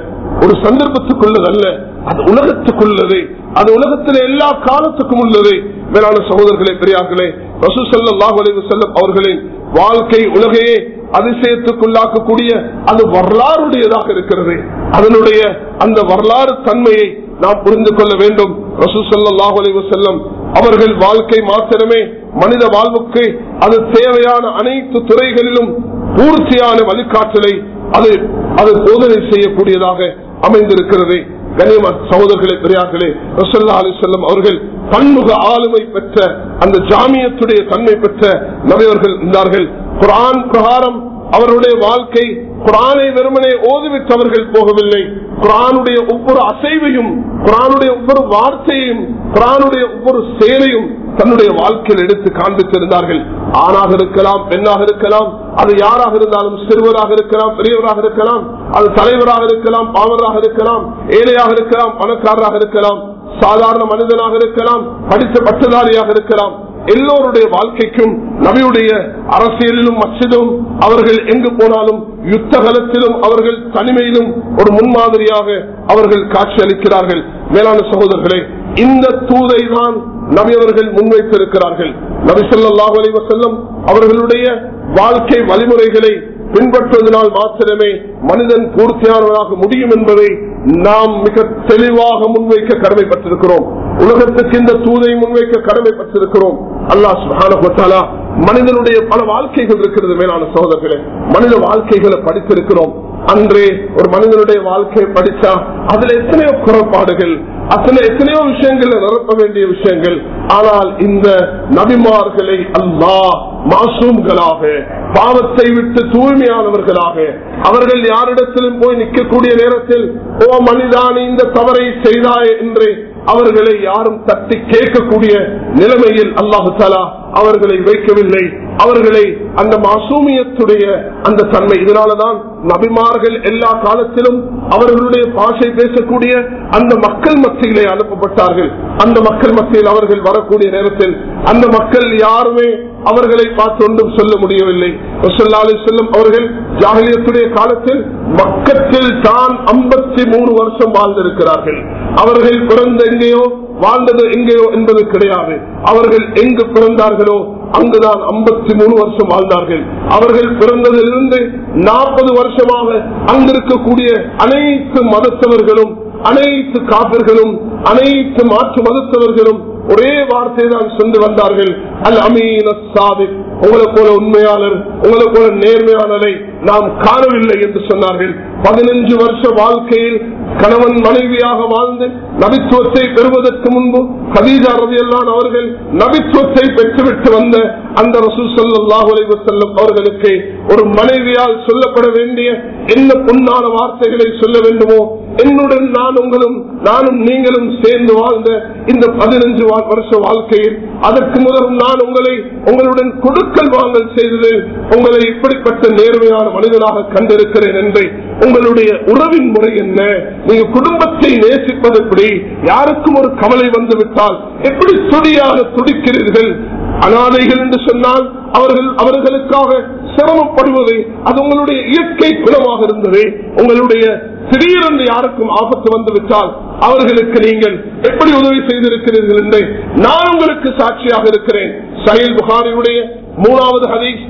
ஒரு சந்தர்ப்பத்துக்குள்ளதல்ல அது உலகத்துக்குள்ளது அது உலகத்தில் எல்லா காலத்துக்கும் உள்ளது மேலான சகோதரர்களே பெரியார்களே ரசூசல்லாஹ் செல்லும் அவர்களின் வாழ்க்கை உலகையே அதிசயத்துக்குள்ளாக்கக்கூடிய அது வரலாறுடையதாக இருக்கிறது அதனுடைய அந்த வரலாறு தன்மையை நாம் புரிந்து கொள்ள வேண்டும் ரசூசல்லாஹ் செல்லம் அவர்கள் வாழ்க்கை மாத்திரமே மனித வாழ்வுக்கு அது தேவையான அனைத்து துறைகளிலும் பூர்த்தியான வழிகாட்டலை அது அது போதனை செய்யக்கூடியதாக அமைந்திருக்கிறது கனிம சகோதரர்களே பெரியார்களே ரசல்லா அலி செல்லம் அவர்கள் பன்முக ஆளுமை பெற்ற அந்த ஜாமியத்துடைய தன்மை பெற்ற நபையவர்கள் இருந்தார்கள் குரான் பிரகாரம் அவருடைய வாழ்க்கை குரானை வெறுமனே ஓதுவிட்டவர்கள் போகவில்லை குரானுடைய ஒவ்வொரு அசைவையும் குரானுடைய ஒவ்வொரு வார்த்தையையும் குரானுடைய ஒவ்வொரு செயலையும் தன்னுடைய வாழ்க்கையில் எடுத்து காண்பித்திருந்தார்கள் ஆணாக இருக்கலாம் பெண்ணாக இருக்கலாம் அது யாராக இருந்தாலும் சிறுவராக இருக்கலாம் பெரியவராக இருக்கலாம் அது தலைவராக இருக்கலாம் பாவராக இருக்கலாம் ஏழையாக இருக்கலாம் பணக்காரராக இருக்கலாம் சாதாரண மனிதனாக இருக்கலாம் படித்த பட்டதாரியாக இருக்கலாம் எல்லோருடைய வாழ்க்கைக்கும் நபியுடைய அரசியலிலும் மச்சிலும் அவர்கள் எங்கு போனாலும் யுத்த காலத்திலும் அவர்கள் தனிமையிலும் ஒரு முன்மாதிரியாக அவர்கள் காட்சி அளிக்கிறார்கள் மேலான சகோதரர்களே இந்த தூதை தான் நபி அவர்கள் முன்வைத்திருக்கிறார்கள் நபி சொல்லாஹ் அலைவசல்லம் அவர்களுடைய வாழ்க்கை வழிமுறைகளை பின்பற்றுவதனால் மாத்திரமே மனிதன் பூர்த்தியானவராக முடியும் என்பதை நாம் மிக தெளிவாக முன்வைக்க கடமைப்பட்டிருக்கிறோம் உலகத்துக்கு இந்த தூதை முன்வைக்க கடமைப்பட்டிருக்கிறோம் அல்லாஹ் சுபான மனிதனுடைய பல வாழ்க்கைகள் இருக்கிறது மேலான சோதர்களே மனித வாழ்க்கைகளை படித்திருக்கிறோம் அன்றே ஒரு மனிதனுடைய வாழ்க்கையை படிச்சா அதுல எத்தனையோ குறைபாடுகள் அதுல எத்தனையோ விஷயங்களை நிரப்ப வேண்டிய விஷயங்கள் ஆனால் இந்த நபிமார்களை அல்லாஹ் மாசூம்களாக பாவத்தை விட்டு தூய்மையானவர்களாக அவர்கள் யாரிடத்திலும் போய் நிற்கக்கூடிய நேரத்தில் ஓ மனிதான் இந்த தவறை செய்தாய் என்று அவர்களை யாரும் தட்டி கேட்கக்கூடிய நிலைமையில் அல்லாஹு தாலா அவர்களை வைக்கவில்லை அவர்களை அந்த மாசூமியத்துடைய அந்த தன்மை இதனாலதான் நபிமார்கள் எல்லா காலத்திலும் அவர்களுடைய பாஷை பேசக்கூடிய அந்த மக்கள் மத்தியிலே அனுப்பப்பட்டார்கள் அந்த மக்கள் மத்தியில் அவர்கள் வரக்கூடிய நேரத்தில் அந்த மக்கள் யாருமே அவர்களை பார்த்து ஒன்றும் சொல்ல முடியவில்லை செல்லும் அவர்கள் ஜாகிலியத்துடைய காலத்தில் மக்கத்தில் தான் ஐம்பத்தி மூணு வருஷம் வாழ்ந்திருக்கிறார்கள் அவர்கள் பிறந்த எங்கேயோ வாழ்ந்தது எங்கேயோ என்பது கிடையாது அவர்கள் எங்கு பிறந்தார்களோ அங்குதான் ஐம்பத்தி மூணு வருஷம் வாழ்ந்தார்கள் அவர்கள் பிறந்ததிலிருந்து நாற்பது வருஷமாக அங்கிருக்கக்கூடிய அனைத்து மதத்தவர்களும் அனைத்து காப்பர்களும் அனைத்து மாற்று மதத்தவர்களும் ஒரே வார்த்தை தான் சென்று வந்தார்கள் அல் அமீன் சாதிக் உங்களை போல உண்மையாளர் உங்களை போல நேர்மையாளரை நாம் காணவில்லை என்று சொன்னார்கள் பதினஞ்சு வருஷ வாழ்க்கையில் கணவன் மனைவியாக வாழ்ந்து நபித்துவத்தை பெறுவதற்கு முன்பு கதீஜா ரவியல்லான் அவர்கள் நபித்துவத்தை பெற்றுவிட்டு வந்த அந்த ரசூல் சல்லாஹ் செல்லும் அவர்களுக்கு ஒரு மனைவியால் சொல்லப்பட வேண்டிய என்ன பொன்னான வார்த்தைகளை சொல்ல வேண்டுமோ என்னுடன் நான் உங்களும் நானும் நீங்களும் சேர்ந்து வாழ்ந்த இந்த பதினஞ்சு வருஷ வாழ்க்கையில் அதற்கு முதலும் நான் உங்களை உங்களுடன் கொடுக்கல் வாங்கல் செய்தது உங்களை இப்படிப்பட்ட நேர்மையான மனிதனாக கண்டிருக்கிறேன் என்று உங்களுடைய உறவின் முறை என்ன நீங்க குடும்பத்தை நேசிப்பது எப்படி யாருக்கும் ஒரு கவலை வந்து விட்டால் எப்படி துடியாக துடிக்கிறீர்கள் அனாதைகள் என்று சொன்னால் அவர்கள் அவர்களுக்காக சிரமப்படுவது அது உங்களுடைய இயற்கை குணமாக இருந்தது உங்களுடைய திடீரென்று யாருக்கும் ஆபத்து வந்து விட்டால் அவர்களுக்கு நீங்கள் எப்படி உதவி செய்திருக்கிறீர்கள் என்று நான் உங்களுக்கு சாட்சியாக இருக்கிறேன் சஹில் புகாரியுடைய மூணாவது ஹதீஸ்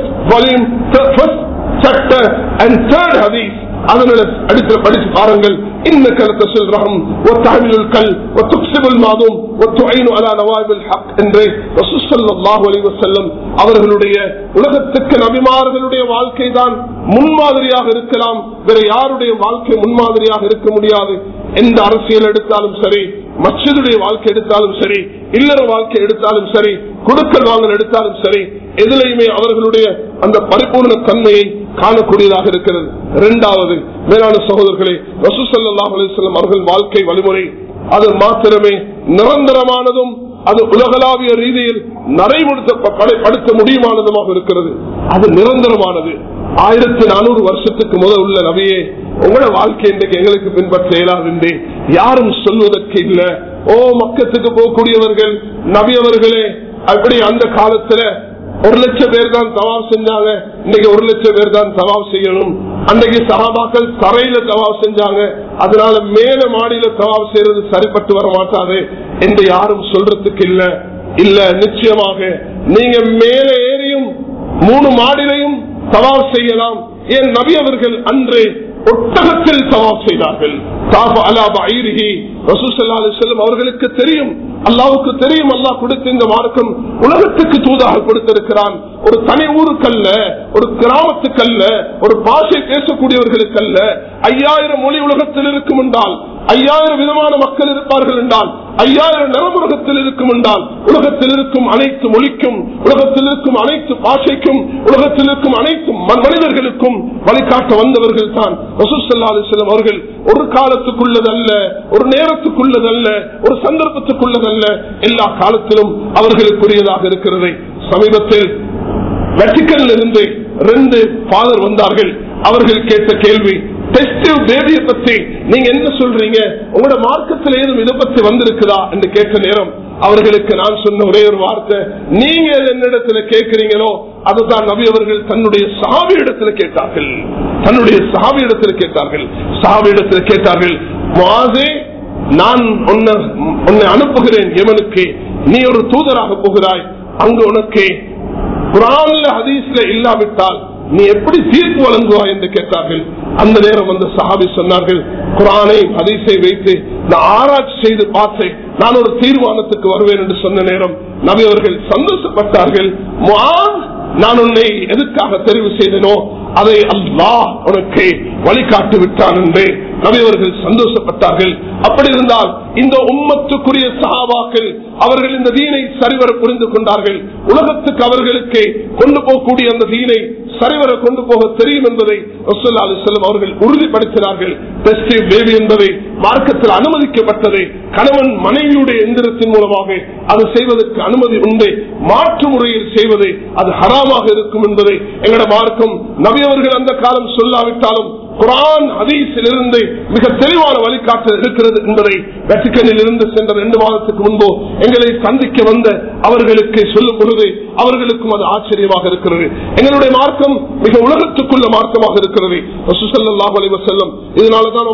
சாப்டர் அண்ட் தேர்ட் ஹதீஸ் அதனுடைய அடித்து படித்து பாருங்கள் இன்ன கலத்த செல்றகம் ஒத்தாமில் கல் ஒத்துக்சிபுல் மாதும் ஒத்துஐனு அலா நவாபில் ஹக் என்று ரசூசல்லாஹு அலைஹி வஸல்லம் அவர்களுடைய உலகத்துக்கு நபிமார்களுடைய வாழ்க்கை தான் முன்மாதிரியாக இருக்கலாம் வேற யாருடைய வாழ்க்கை முன்மாதிரியாக இருக்க முடியாது எந்த அரசியல் எடுத்தாலும் சரி மச்சதுடைய வாழ்க்கை எடுத்தாலும் சரி இல்லற வாழ்க்கை எடுத்தாலும் சரி கொடுக்கல் வாங்கல் எடுத்தாலும் சரி எதிலையுமே அவர்களுடைய அந்த பரிபூர்ண தன்மையை காணக்கூடியதாக இருக்கிறது இரண்டாவது மேலான சகோதரர்களே ரசூசல்லாஹ் அலிஸ்லாம் அவர்கள் வாழ்க்கை வழிமுறை அது மாத்திரமே நிரந்தரமானதும் அது உலகளாவிய ரீதியில் நடைமுறைப்படுத்த முடியுமானதுமாக இருக்கிறது அது நிரந்தரமானது ஆயிரத்தி நானூறு வருஷத்துக்கு முதல் உள்ள நபியே உங்களோட வாழ்க்கை இன்றைக்கு எங்களுக்கு பின்பற்ற இயலாது யாரும் சொல்வதற்கு இல்ல ஓ மக்கத்துக்கு போகக்கூடியவர்கள் நபி அவர்களே அப்படி அந்த காலத்துல ஒரு லட்சம் பேர் தான் தவாப் செஞ்சாங்க இன்னைக்கு ஒரு லட்சம் பேர் தான் தவாப் செய்யணும் அன்றைக்கு சகாபாக்கள் தரையில தவாப் செஞ்சாங்க அதனால மேல மாடியில தவாப் செய்யறது சரிப்பட்டு வர மாட்டாது என்று யாரும் சொல்றதுக்கு இல்ல இல்ல நிச்சயமாக நீங்க மேல ஏறியும் மூணு மாடிலையும் தவாப் செய்யலாம் ஏன் நபி அவர்கள் அன்று ஒட்டகத்தில் தவாப் செய்தார்கள் தாப அலாப ஐரிஹி ரசூசல்லா செல்லும் அவர்களுக்கு தெரியும் அல்லாவுக்கு தெரியும் அல்லாஹ் கொடுத்த இந்த மார்க்கம் உலகத்துக்கு தூதாக கொடுத்திருக்கிறான் ஒரு தனி ஊருக்கல்ல ஒரு கிராமத்துக்கல்ல ஒரு பாஷை பேசக்கூடியவர்களுக்கல்ல ஐயாயிரம் மொழி உலகத்தில் இருக்கும் என்றால் ஐயாயிரம் விதமான மக்கள் இருப்பார்கள் என்றால் ஐயாயிரம் நிறமுலகத்தில் இருக்கும் என்றால் உலகத்தில் இருக்கும் அனைத்து மொழிக்கும் உலகத்தில் இருக்கும் அனைத்து பாஷைக்கும் உலகத்தில் இருக்கும் அனைத்து மனிதர்களுக்கும் வழிகாட்ட வந்தவர்கள் தான் செல்லம் அவர்கள் ஒரு காலத்துக்குள்ளதல்ல ஒரு நேரத்துக்குள்ளதல்ல ஒரு சந்தர்ப்பத்துக்குள்ளதல்ல எல்லா காலத்திலும் அவர்களுக்குரியதாக இருக்கிறது சமீபத்தில் வெட்டிக்கல் இருந்து ரெண்டு ஃபாதர் வந்தார்கள் அவர்கள் கேட்ட கேள்வி டெஸ்டிவ் பேபியை பத்தி நீங்க என்ன சொல்றீங்க உங்களோட மார்க்கத்தில் ஏதும் இதை பத்தி வந்திருக்குதா என்று கேட்ட நேரம் அவர்களுக்கு நான் சொன்ன ஒரே ஒரு வார்த்தை நீங்க என்னிடத்துல கேட்கிறீங்களோ அதுதான் நபி அவர்கள் தன்னுடைய சாவி இடத்துல கேட்டார்கள் தன்னுடைய சாவி இடத்துல கேட்டார்கள் சாவி இடத்துல கேட்டார்கள் மாதே நான் உன்னை அனுப்புகிறேன் எவனுக்கு நீ ஒரு தூதராக போகிறாய் அங்கு உனக்கு குரான்ல ஹதீஸ்ல இல்லாவிட்டால் நீ எப்படி தீர்ப்பு வழங்குவாய் என்று கேட்டார்கள் அந்த நேரம் வந்து சஹாபி சொன்னார்கள் குரானை ஹதீஸை வைத்து நான் ஆராய்ச்சி செய்து பார்த்தேன் நான் ஒரு தீர்மானத்துக்கு வருவேன் என்று சொன்ன நேரம் நபி அவர்கள் சந்தோஷப்பட்டார்கள் நான் உன்னை எதுக்காக தெரிவு செய்தனோ அதை அல்லாஹ் உனக்கு வழிகாட்டு விட்டான் என்று நபியவர்கள் சந்தோஷப்பட்டார்கள் அப்படி இருந்தால் இந்த உம்மத்துக்குரிய சகாபாக்கள் அவர்கள் இந்த தீனை சரிவர புரிந்து கொண்டார்கள் உலகத்துக்கு அவர்களுக்கு கொண்டு போகக்கூடிய அந்த தீனை சரிவர கொண்டு போக தெரியும் என்பதை ரசூல்லா செல்லும் அவர்கள் உறுதிப்படுத்தினார்கள் டெஸ்டிவ் பேபி என்பதை மார்க்கத்தில் அனுமதிக்கப்பட்டதை கணவன் மனைவியுடைய எந்திரத்தின் மூலமாக அது செய்வதற்கு அனுமதி உண்டு மாற்று முறையில் செய்வது அது ஹராமாக இருக்கும் என்பதை எங்களோட மார்க்கம் நபியவர்கள் அந்த காலம் சொல்லாவிட்டாலும் குரான் ஹதீஸில் இருந்து மிக தெளிவான வழிகாட்டு இருக்கிறது என்பதை வெட்டிக்கனில் இருந்து சென்ற ரெண்டு மாதத்துக்கு முன்போ எங்களை சந்திக்க வந்த அவர்களுக்கு சொல்லும் பொழுது அவர்களுக்கும் அது ஆச்சரியமாக இருக்கிறது எங்களுடைய மார்க்கம் மிக உலகத்துக்குள்ள மார்க்கமாக இருக்கிறது செல்லும் இதனாலதான்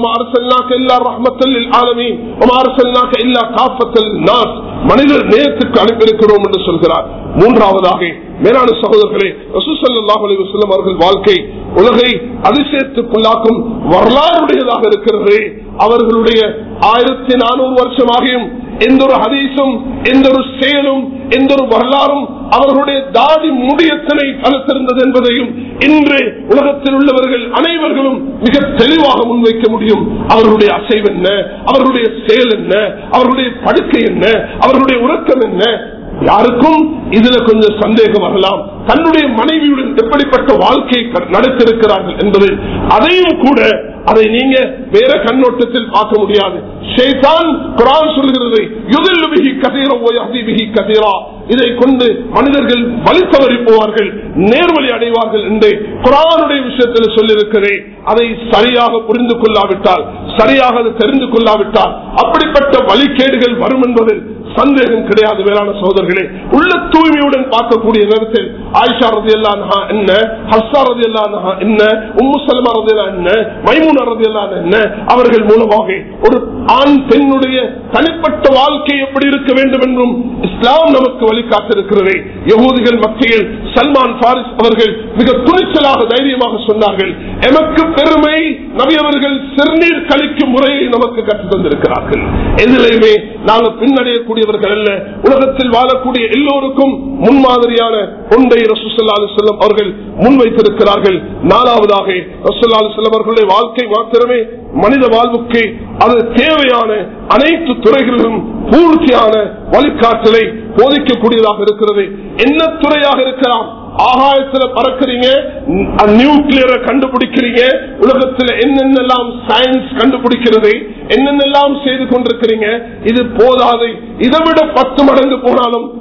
மனிதர் நேயத்துக்கு அனுப்பியிருக்கிறோம் என்று சொல்கிறார் மூன்றாவதாக மேலான சகோதரர்களே ரசூசல்லாஹ் அலிவசல்லம் அவர்கள் வாழ்க்கை உலகை அதிசயத்துக்குள்ளாக்கும் வரலாறுடையதாக இருக்கிறது அவர்களுடைய ஆயிரத்தி நானூறு வருஷமாகியும் எந்த ஒரு ஹதீஸும் எந்த ஒரு செயலும் எந்த ஒரு வரலாறும் அவர்களுடைய தாடி முடியத்தனை பலத்திருந்தது என்பதையும் இன்று உலகத்தில் உள்ளவர்கள் அனைவர்களும் மிக தெளிவாக முன்வைக்க முடியும் அவர்களுடைய அசைவு என்ன அவர்களுடைய செயல் என்ன அவர்களுடைய படுக்கை என்ன அவர்களுடைய உறக்கம் என்ன யாருக்கும் இதுல கொஞ்சம் சந்தேகம் வரலாம் தன்னுடைய மனைவியுடன் எப்படிப்பட்ட வாழ்க்கையை நடத்திருக்கிறார்கள் என்பது அதையும் கூட அதை நீங்க வேற கண்ணோட்டத்தில் பார்க்க முடியாது ஷேதான் குரான் சொல்கிறது யுதல்லுபிகி கதீரா ஓயாதிபிகி கதீரா இதை கொண்டு மனிதர்கள் வழி தவறி போவார்கள் நேர்வழி அடைவார்கள் என்று குரானுடைய விஷயத்தில் சொல்லியிருக்கிறேன் அதை சரியாக புரிந்து கொள்ளாவிட்டால் சரியாக அதை தெரிந்து கொள்ளாவிட்டால் அப்படிப்பட்ட வழிகேடுகள் வரும் என்பதில் சந்தேகம் கிடையாது வேளாண் சகோதரர்களே உள்ள தூய்மையுடன் பார்க்கக்கூடிய நேரத்தில் ஆயிஷா ரதி அல்லா என்ன ஹர்ஷா ரதி அல்லா என்ன உம்மு சல்மா ரதி என்ன மைமூன் ரதி என்ன அவர்கள் மூலமாக ஒரு ஆண் பெண்ணுடைய தனிப்பட்ட வாழ்க்கை எப்படி இருக்க வேண்டும் என்றும் இஸ்லாம் நமக்கு வழிகாட்டிருக்கிறது யகூதிகள் மத்தியில் சல்மான் பாரிஸ் அவர்கள் மிக துணிச்சலாக தைரியமாக சொன்னார்கள் எமக்கு பெருமை நபி அவர்கள் சிறுநீர் கழிக்கும் முறையை நமக்கு கற்றுத் தந்திருக்கிறார்கள் எதிலையுமே நாங்கள் பின்னடையக்கூடியவர்கள் அல்ல உலகத்தில் வாழக்கூடிய எல்லோருக்கும் முன்மாதிரியான ஒன்றை ரசூசல்லா செல்லம் அவர்கள் முன்வைத்திருக்கிறார்கள் நாலாவதாக ரசூல்லா செல்லம் அவர்களுடைய வாழ்க்கை மாத்திரமே மனித வாழ்வுக்கு அது தேவையான அனைத்து துறைகளிலும் பூர்த்தியான வழிகாட்டலை போதிக்கக்கூடியதாக இருக்கிறது என்ன துறையாக இருக்கலாம் ஆகாயத்துல பறக்கிறீங்க நியூக்ளியரை கண்டுபிடிக்கிறீங்க உலகத்துல என்னென்னலாம் சயின்ஸ் கண்டுபிடிக்கிறது என்னென்னலாம் செய்து கொண்டிருக்கிறீங்க இது போதாது இதை விட பத்து மடங்கு போனாலும்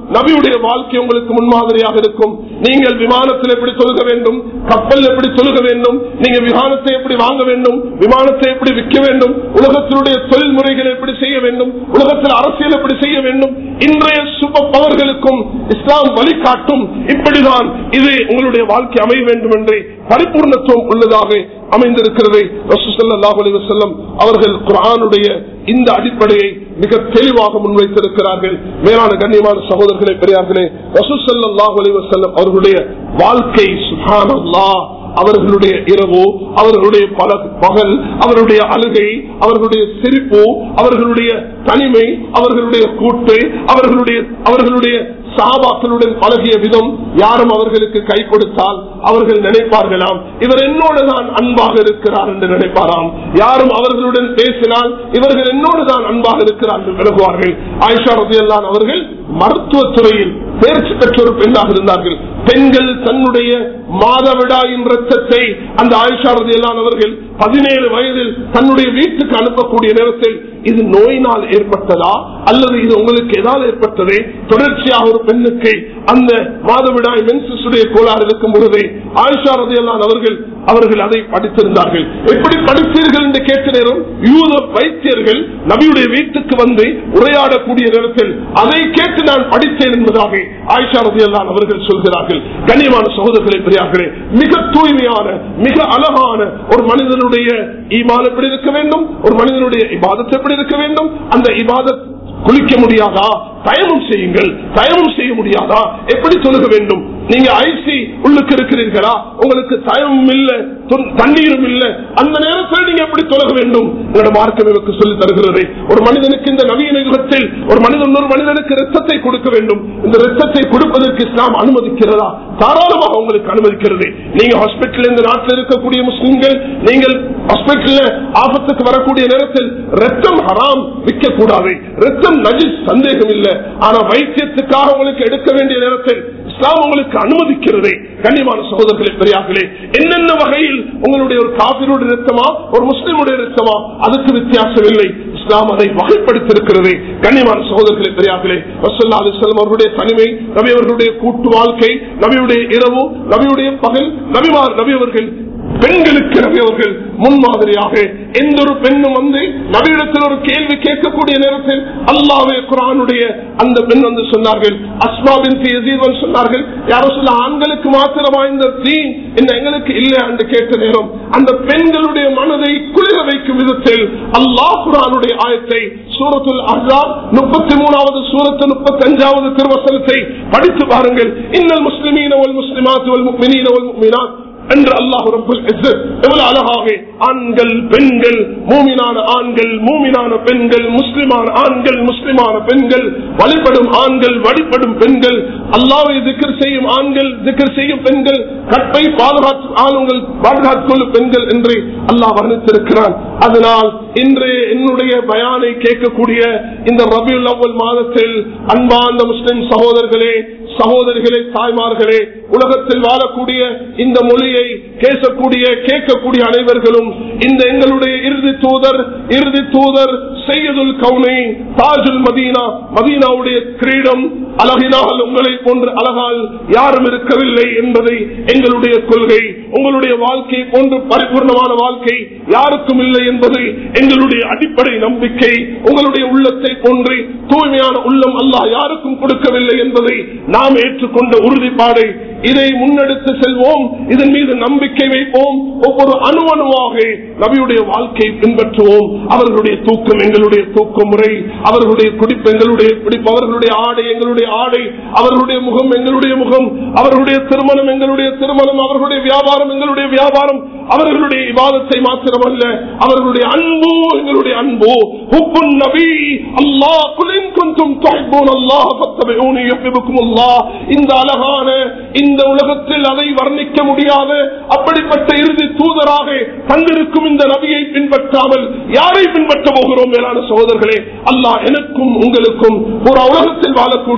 நபியுடைய வாழ்க்கை உங்களுக்கு முன்மாதிரியாக இருக்கும் நீங்கள் விமானத்தில் எப்படி தொழுக வேண்டும் கப்பல் எப்படி தொழுக வேண்டும் நீங்க விமானத்தை எப்படி வாங்க வேண்டும் விமானத்தை எப்படி விற்க வேண்டும் உலகத்தினுடைய தொழில் முறைகளை எப்படி செய்ய வேண்டும் உலகத்தில் அரசியல் எப்படி செய்ய வேண்டும் இன்றைய சுப பவர்களுக்கும் இஸ்லாம் வழிகாட்டும் இப்படிதான் இது உங்களுடைய வாழ்க்கை அமைய வேண்டும் என்று பரிபூர்ணத்துவம் உள்ளதாக அமைந்திருக்கிறது ரசூசல்லாஹு அலைஹி வஸல்லம் அவர்கள் குர்ஆனுடைய இந்த அடிப்படையை மிக தெளிவாக முன்வைத்திருக்கிறார்கள் மேலான கண்ணியமான சகோதரர்களே பெரியார்களே ரசூசல்லாஹு அலைஹி வஸல்லம் அவர்களுடைய வாழ்க்கை சுப்ஹானல்லாஹ் அவர்களுடைய இரவு அவர்களுடைய பல பகல் அவருடைய அழுகை அவர்களுடைய சிரிப்பு அவர்களுடைய தனிமை அவர்களுடைய கூட்டு அவர்களுடைய அவர்களுடைய சாபாக்களுடன் பழகிய விதம் யாரும் அவர்களுக்கு கை கொடுத்தால் அவர்கள் நினைப்பார்களாம் இவர் என்னோடு தான் அன்பாக இருக்கிறார் என்று நினைப்பாராம் யாரும் அவர்களுடன் பேசினால் இவர்கள் என்னோடு தான் அன்பாக இருக்கிறார் என்று விலகுவார்கள் ஆயிஷா ரதியல்லான் அவர்கள் மருத்துவத்துறையில் தேர்ச்சி பெற்ற ஒரு பெண்ணாக இருந்தார்கள் பெண்கள் தன்னுடைய மாதவிடாயின் ரத்தத்தை அந்த ஆயிஷா ரதியல்லான் அவர்கள் பதினேழு வயதில் தன்னுடைய வீட்டுக்கு அனுப்பக்கூடிய நேரத்தில் இது நோயினால் ஏற்பட்டதா அல்லது இது உங்களுக்கு எதால் ஏற்பட்டதே தொடர்ச்சியாக ஒரு பெண்ணுக்கு அந்த மாதவிடாய் மென்சுடைய கோளாறு இருக்கும் பொழுது ஆயிஷா ரதியல்லான் அவர்கள் அவர்கள் அதை படித்திருந்தார்கள் எப்படி படித்தீர்கள் என்று கேட்ட நேரம் யூத வைத்தியர்கள் நபியுடைய வீட்டுக்கு வந்து உரையாடக்கூடிய நேரத்தில் அதை கேட்டு நான் படித்தேன் என்பதாக ஆயிஷா ரதியல்லான் அவர்கள் சொல்கிறார்கள் கண்ணியமான சகோதரர்களை பெரியார்களே மிக தூய்மையான மிக அழகான ஒரு மனிதனுடைய ஈமான் எப்படி இருக்க வேண்டும் ஒரு மனிதனுடைய இபாதத் எப்படி இருக்க வேண்டும் அந்த இபாதத் குளிக்க முடியாதா தயமும் செய்யுங்கள் தயமும் செய்ய முடியாதா எப்படி சொல்லுக வேண்டும் நீங்க ஐசி உள்ளுக்கு இருக்கிறீர்களா உங்களுக்கு தயமும் இல்ல துன்- தண்ணீரும் இல்ல அந்த நேரத்தில் நீங்க எப்படி தொழக வேண்டும் உங்களோட மார்க்கம் எனக்கு சொல்லி தருகிறது ஒரு மனிதனுக்கு இந்த நவீன யுகத்தில் ஒரு மனிதன் ஒரு மனிதனுக்கு ரத்தத்தை கொடுக்க வேண்டும் இந்த ரத்தத்தை கொடுப்பதற்கு இஸ்லாம் அனுமதிக்கிறதா தாராளமாக உங்களுக்கு அனுமதிக்கிறது நீங்க ஹாஸ்பிட்டல் இந்த நாட்டில் இருக்கக்கூடிய முஸ்லிம்கள் நீங்கள் ஹாஸ்பிட்டல்ல ஆபத்துக்கு வரக்கூடிய நேரத்தில் ரத்தம் ஹராம் விற்க கூடாது ரத்தம் நஜிஸ் சந்தேகம் இல்லை ஆனா வைத்தியத்துக்காக உங்களுக்கு எடுக்க வேண்டிய நேரத்தில் இஸ்லாம் உங்களுக்கு அனுமதிக்கிறது கண்ணியமான சகோதரர்களே பெரியார்களே என்னென்ன வகையில் உங்களுடைய ஒரு காபிரோட ரத்தமா ஒரு முஸ்லிமுடைய ரத்தமா அதுக்கு வித்தியாசம் இல்லை இஸ்லாம் அதை வகைப்படுத்திருக்கிறது கண்ணியமான சகோதரர்களே பெரியார்களே ரசல்லா அலிஸ்லாம் அவர்களுடைய தனிமை நபி அவர்களுடைய கூட்டு வாழ்க்கை நபியுடைய இரவு நபியுடைய பகல் நபிமார் நபி அவர்கள் பெண்களுக்கு நபி அவர்கள் முன்மாதிரியாக எந்த ஒரு பெண்ணும் வந்து நபியிடத்தில் ஒரு கேள்வி கேட்கக்கூடிய நேரத்தில் அல்லாவே குரானுடைய அந்த பெண் வந்து சொன்னார்கள் அஸ்மாவின் யசீவன் சொன்னார்கள் யாரோ சொல்ல ஆண்களுக்கு மாத்திரமா இந்த தீன் என்ன எங்களுக்கு இல்லை என்று கேட்ட நேரம் அந்த பெண்களுடைய மனதை குளிர வைக்கும் விதத்தில் அல்லாஹ் குரானுடைய ஆயத்தை சூரத்துல் அஹ்ஸாப் முப்பத்தி மூணாவது சூரத்து முப்பத்தி அஞ்சாவது திருவசனத்தை படித்து பாருங்கள் இன்னல் முஸ்லிமீன வல் முஸ்லிமாத் வல் முக்மினீன வல் முக்மினாத் என்று அல்லாஹ் ரப்புல் இஸ்ஸத் எவ்வளவு அழகாக ஆண்கள் பெண்கள் மூமினான ஆண்கள் மூமினான பெண்கள் முஸ்லிமான ஆண்கள் முஸ்லிமான பெண்கள் வழிபடும் ஆண்கள் வழிபடும் பெண்கள் அல்லாவை திக்கர் செய்யும் ஆண்கள் திக்கர் செய்யும் பெண்கள் கற்பை பாதுகாத்து ஆளுங்கள் பாதுகாத்துக் கொள்ளும் பெண்கள் என்று அல்லாஹ் வர்ணித்திருக்கிறான் அதனால் இன்று என்னுடைய பயானை கேட்கக்கூடிய இந்த ரபியுல் அவ்வல் மாதத்தில் அன்பார்ந்த முஸ்லிம் சகோதரர்களே சகோதரிகளே தாய்மார்களே உலகத்தில் வாழக்கூடிய இந்த மொழியை பேசக்கூடிய கேட்கக்கூடிய அனைவர்களும் இந்த எங்களுடைய இறுதி தூதர் இறுதி தூதர் செய்யதுல் கவுனை தாஜுல் மதீனா மதீனாவுடைய கிரீடம் அழகினால் உங்களை போன்று அழகால் யாரும் இருக்கவில்லை என்பதை எங்களுடைய கொள்கை உங்களுடைய வாழ்க்கை போன்று பரிபூர்ணமான வாழ்க்கை யாருக்கும் இல்லை என்பது எங்களுடைய அடிப்படை நம்பிக்கை உங்களுடைய உள்ளத்தை போன்று தூய்மையான உள்ளம் அல்லாஹ் யாருக்கும் கொடுக்கவில்லை என்பதை நாம் ஏற்றுக்கொண்ட உறுதிப்பாடை இதை முன்னெடுத்து செல்வோம் இதன் மீது நம்பிக்கை வைப்போம் ஒவ்வொரு அணுவணுவாக நபியுடைய வாழ்க்கையை பின்பற்றுவோம் அவர்களுடைய தூக்கம் எங்களுடைய தூக்க முறை அவர்களுடைய குடிப்பு எங்களுடைய குடிப்பு அவர்களுடைய ஆடை எங்களுடைய ஆடை அவர்களுடைய முகம் எங்களுடைய முகம் அவர்களுடைய திருமணம் எங்களுடைய திருமணம் அவர்களுடைய வியாபாரம் எங்களுடைய வியாபாரம் அவர்களுடைய விவாதத்தை மாத்திரமல்ல அவர்களுடைய அன்பு எங்களுடைய அன்பு உப்புன் நபி அல்லாஹ் குலின் குந்தும் துஹிப்பூன் அல்லாஹ் ஃபத்தபிஊனி யுஹிப்புக்கும் அல்லாஹ் இந்த அழகான இந்த உலகத்தில் அதை வர்ணிக்க முடியாத அப்படிப்பட்ட இறுதி தூதராக தந்திருக்கும் இந்த நபியை பின்பற்றாமல் யாரை பின்பற்ற போகிறோம் மேலான சகோதரர்களே அல்லாஹ் எனக்கும் உங்களுக்கும் ஒரு உலகத்தில் வாழக்கூடிய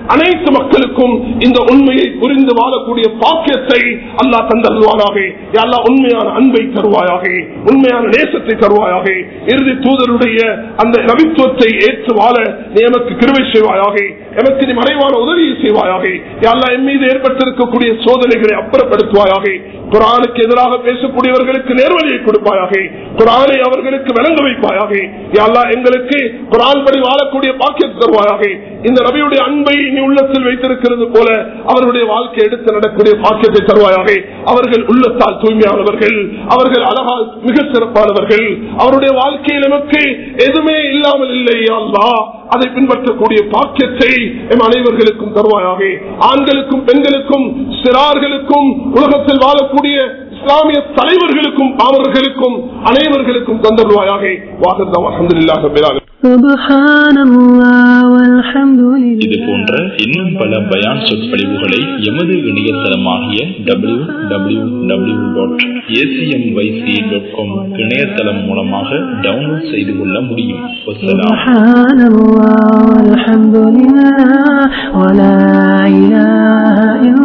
அனைத்து மக்களுக்கும் இந்த உண்மையை புரிந்து வாழக்கூடிய பாக்கியத்தை அல்லாஹ் தந்தருவாராக அல்லா உண்மையான அன்பை தருவாயாக உண்மையான நேசத்தை தருவாயாக இறுதி தூதருடைய அந்த நபித்துவத்தை ஏற்று வாழ நீ எமக்கு கிருவை செய்வாயாக எமக்கு நீ மறைவான உதவியை செய்வாயாக அல்லா என் மீது ஏற்பட்டிருக்கக்கூடிய சோதனைகளை அப்புறப்படுத்துவாயாக குரானுக்கு எதிராக பேசக்கூடியவர்களுக்கு நேர்வழியை கொடுப்பாயாக குரானை அவர்களுக்கு விளங்க வைப்பாயாக அல்லா எங்களுக்கு குரான் படி வாழக்கூடிய பாக்கியத்தை தருவாயாக இந்த நபியுடைய அன்பை நீ உள்ளத்தில் வைத்திருக்கிறது போல அவருடைய வாழ்க்கை எடுத்து நடக்கூடிய பாக்கியத்தை தருவாயாக அவர்கள் உள்ளத்தால் தூய்மையானவர்கள் அவர்கள் அழகால் மிக சிறப்பானவர்கள் அவருடைய வாழ்க்கையில் நமக்கு எதுவுமே இல்லாமல் இல்லை அல்லா அதை பின்பற்றக்கூடிய பாக்கியத்தை எம் அனைவர்களுக்கும் தருவாயாக ஆண்களுக்கும் பெண்களுக்கும் சிறார்களுக்கும் உலகத்தில் வாழக்கூடிய இஸ்லாமிய தலைவர்களுக்கும் அவர்களுக்கும் அனைவர்களுக்கும் தந்தருவாயாக வாகந்தம் அஹமதுல்லாஹ் பிலால் سبحان الله والحمد இது لله போன்ற இன்னும் பல பயான் சொற்பொழிவுகளை எமது இணையதளமாகிய W W W dot ACMYC dot com இணையதளம் மூலமாக டவுன்லோட் செய்து கொள்ள முடியும் வசலாம் سبحان الله والحمد لله ولا إله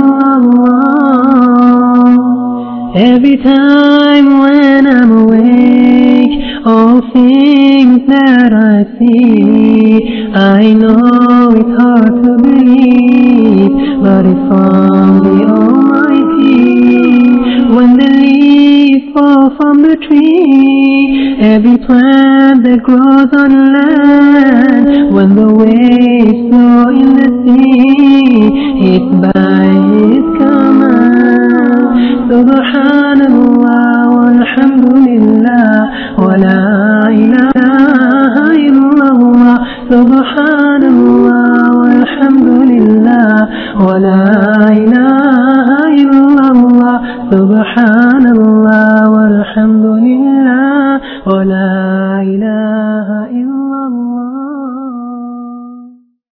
إلا الله Every time when I'm awake all things that I see I know it's hard to believe but it's from the Almighty when the leaves fall from the tree every plant that grows on land when the waves flow in the sea it's by his command سبحان الله والحمد لله ولا إله إلا الله سبحان الله والحمد لله ولا إله إلا الله سبحان الله والحمد لله ولا إله